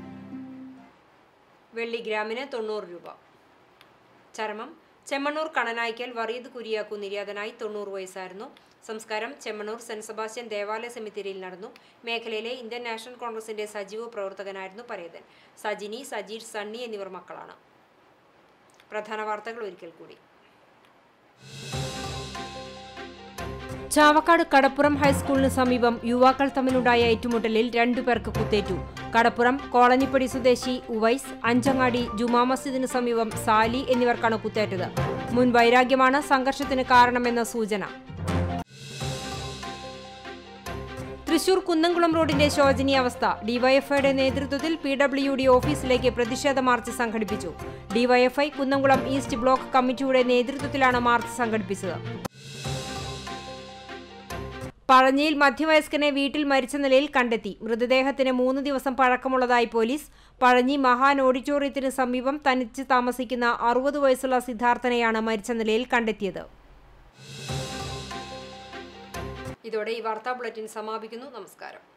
വെള്ളി ഗ്രാമിന് തൊണ്ണൂറ് രൂപ ചരമം ചെമ്മണ്ണൂർ കണനായ്ക്കൽ വറീദ് കുരിയാക്കു നിര്യാതനായി തൊണ്ണൂറ് വയസ്സായിരുന്നു സംസ്കാരം ചെമ്മണ്ണൂർ സെന്റ് സെബാസ്റ്റ്യൻ ദേവാലയ സെമിത്തേരിയിൽ നടന്നു മേഖലയിലെ ഇന്ത്യൻ നാഷണൽ കോൺഗ്രസിന്റെ സജീവ പ്രവർത്തകനായിരുന്നു പരേതൻ സജിനി സജീർ സണ്ണി എന്നിവർ മക്കളാണ് പ്രധാന വാർത്തകൾ ഒരിക്കൽ കൂടി ചാവക്കാട് കടപ്പുറം ഹൈസ്കൂളിന് സമീപം യുവാക്കൾ തമ്മിലുണ്ടായ ഏറ്റുമുട്ടലിൽ രണ്ടുപേർക്ക് കുത്തേറ്റു കടപ്പുറം കോളനിപ്പടി സ്വദേശി ഉവൈസ് അഞ്ചങ്ങാടി ജുമാ മസ്ജിദിന് സമീപം സാലി എന്നിവർക്കാണ് കുത്തേറ്റത് മുൻ വൈരാഗ്യമാണ് സംഘർഷത്തിന് കാരണമെന്ന സൂചന തൃശൂർ കുന്നംകുളം റോഡിന്റെ ശോചനീയാവസ്ഥ ഡിവൈഎഫ്ഐയുടെ നേതൃത്വത്തിൽ പി ഡബ്ല്യു ഡി ഓഫീസിലേക്ക് പ്രതിഷേധ മാർച്ച് സംഘടിപ്പിച്ചു ഡിവൈഎഫ്ഐ കുന്നംകുളം ഈസ്റ്റ് ബ്ലോക്ക് കമ്മിറ്റിയുടെ നേതൃത്വത്തിലാണ് മാർച്ച് സംഘടിപ്പിച്ചത് പഴഞ്ഞിയിൽ മധ്യവയസ്കനെ വീട്ടിൽ മരിച്ച നിലയിൽ കണ്ടെത്തി മൃതദേഹത്തിന് മൂന്ന് ദിവസം പഴക്കമുള്ളതായി പോലീസ് പഴഞ്ഞി മഹാൻ ഓഡിറ്റോറിയത്തിന് സമീപം തനിച്ച് താമസിക്കുന്ന അറുപത് വയസ്സുള്ള സിദ്ധാർത്ഥനെയാണ് മരിച്ച നിലയിൽ കണ്ടെത്തിയത് ഇതോടെ ഈ വാർത്താ ബുള്ളറ്റിൻ സമാപിക്കുന്നു നമസ്കാരം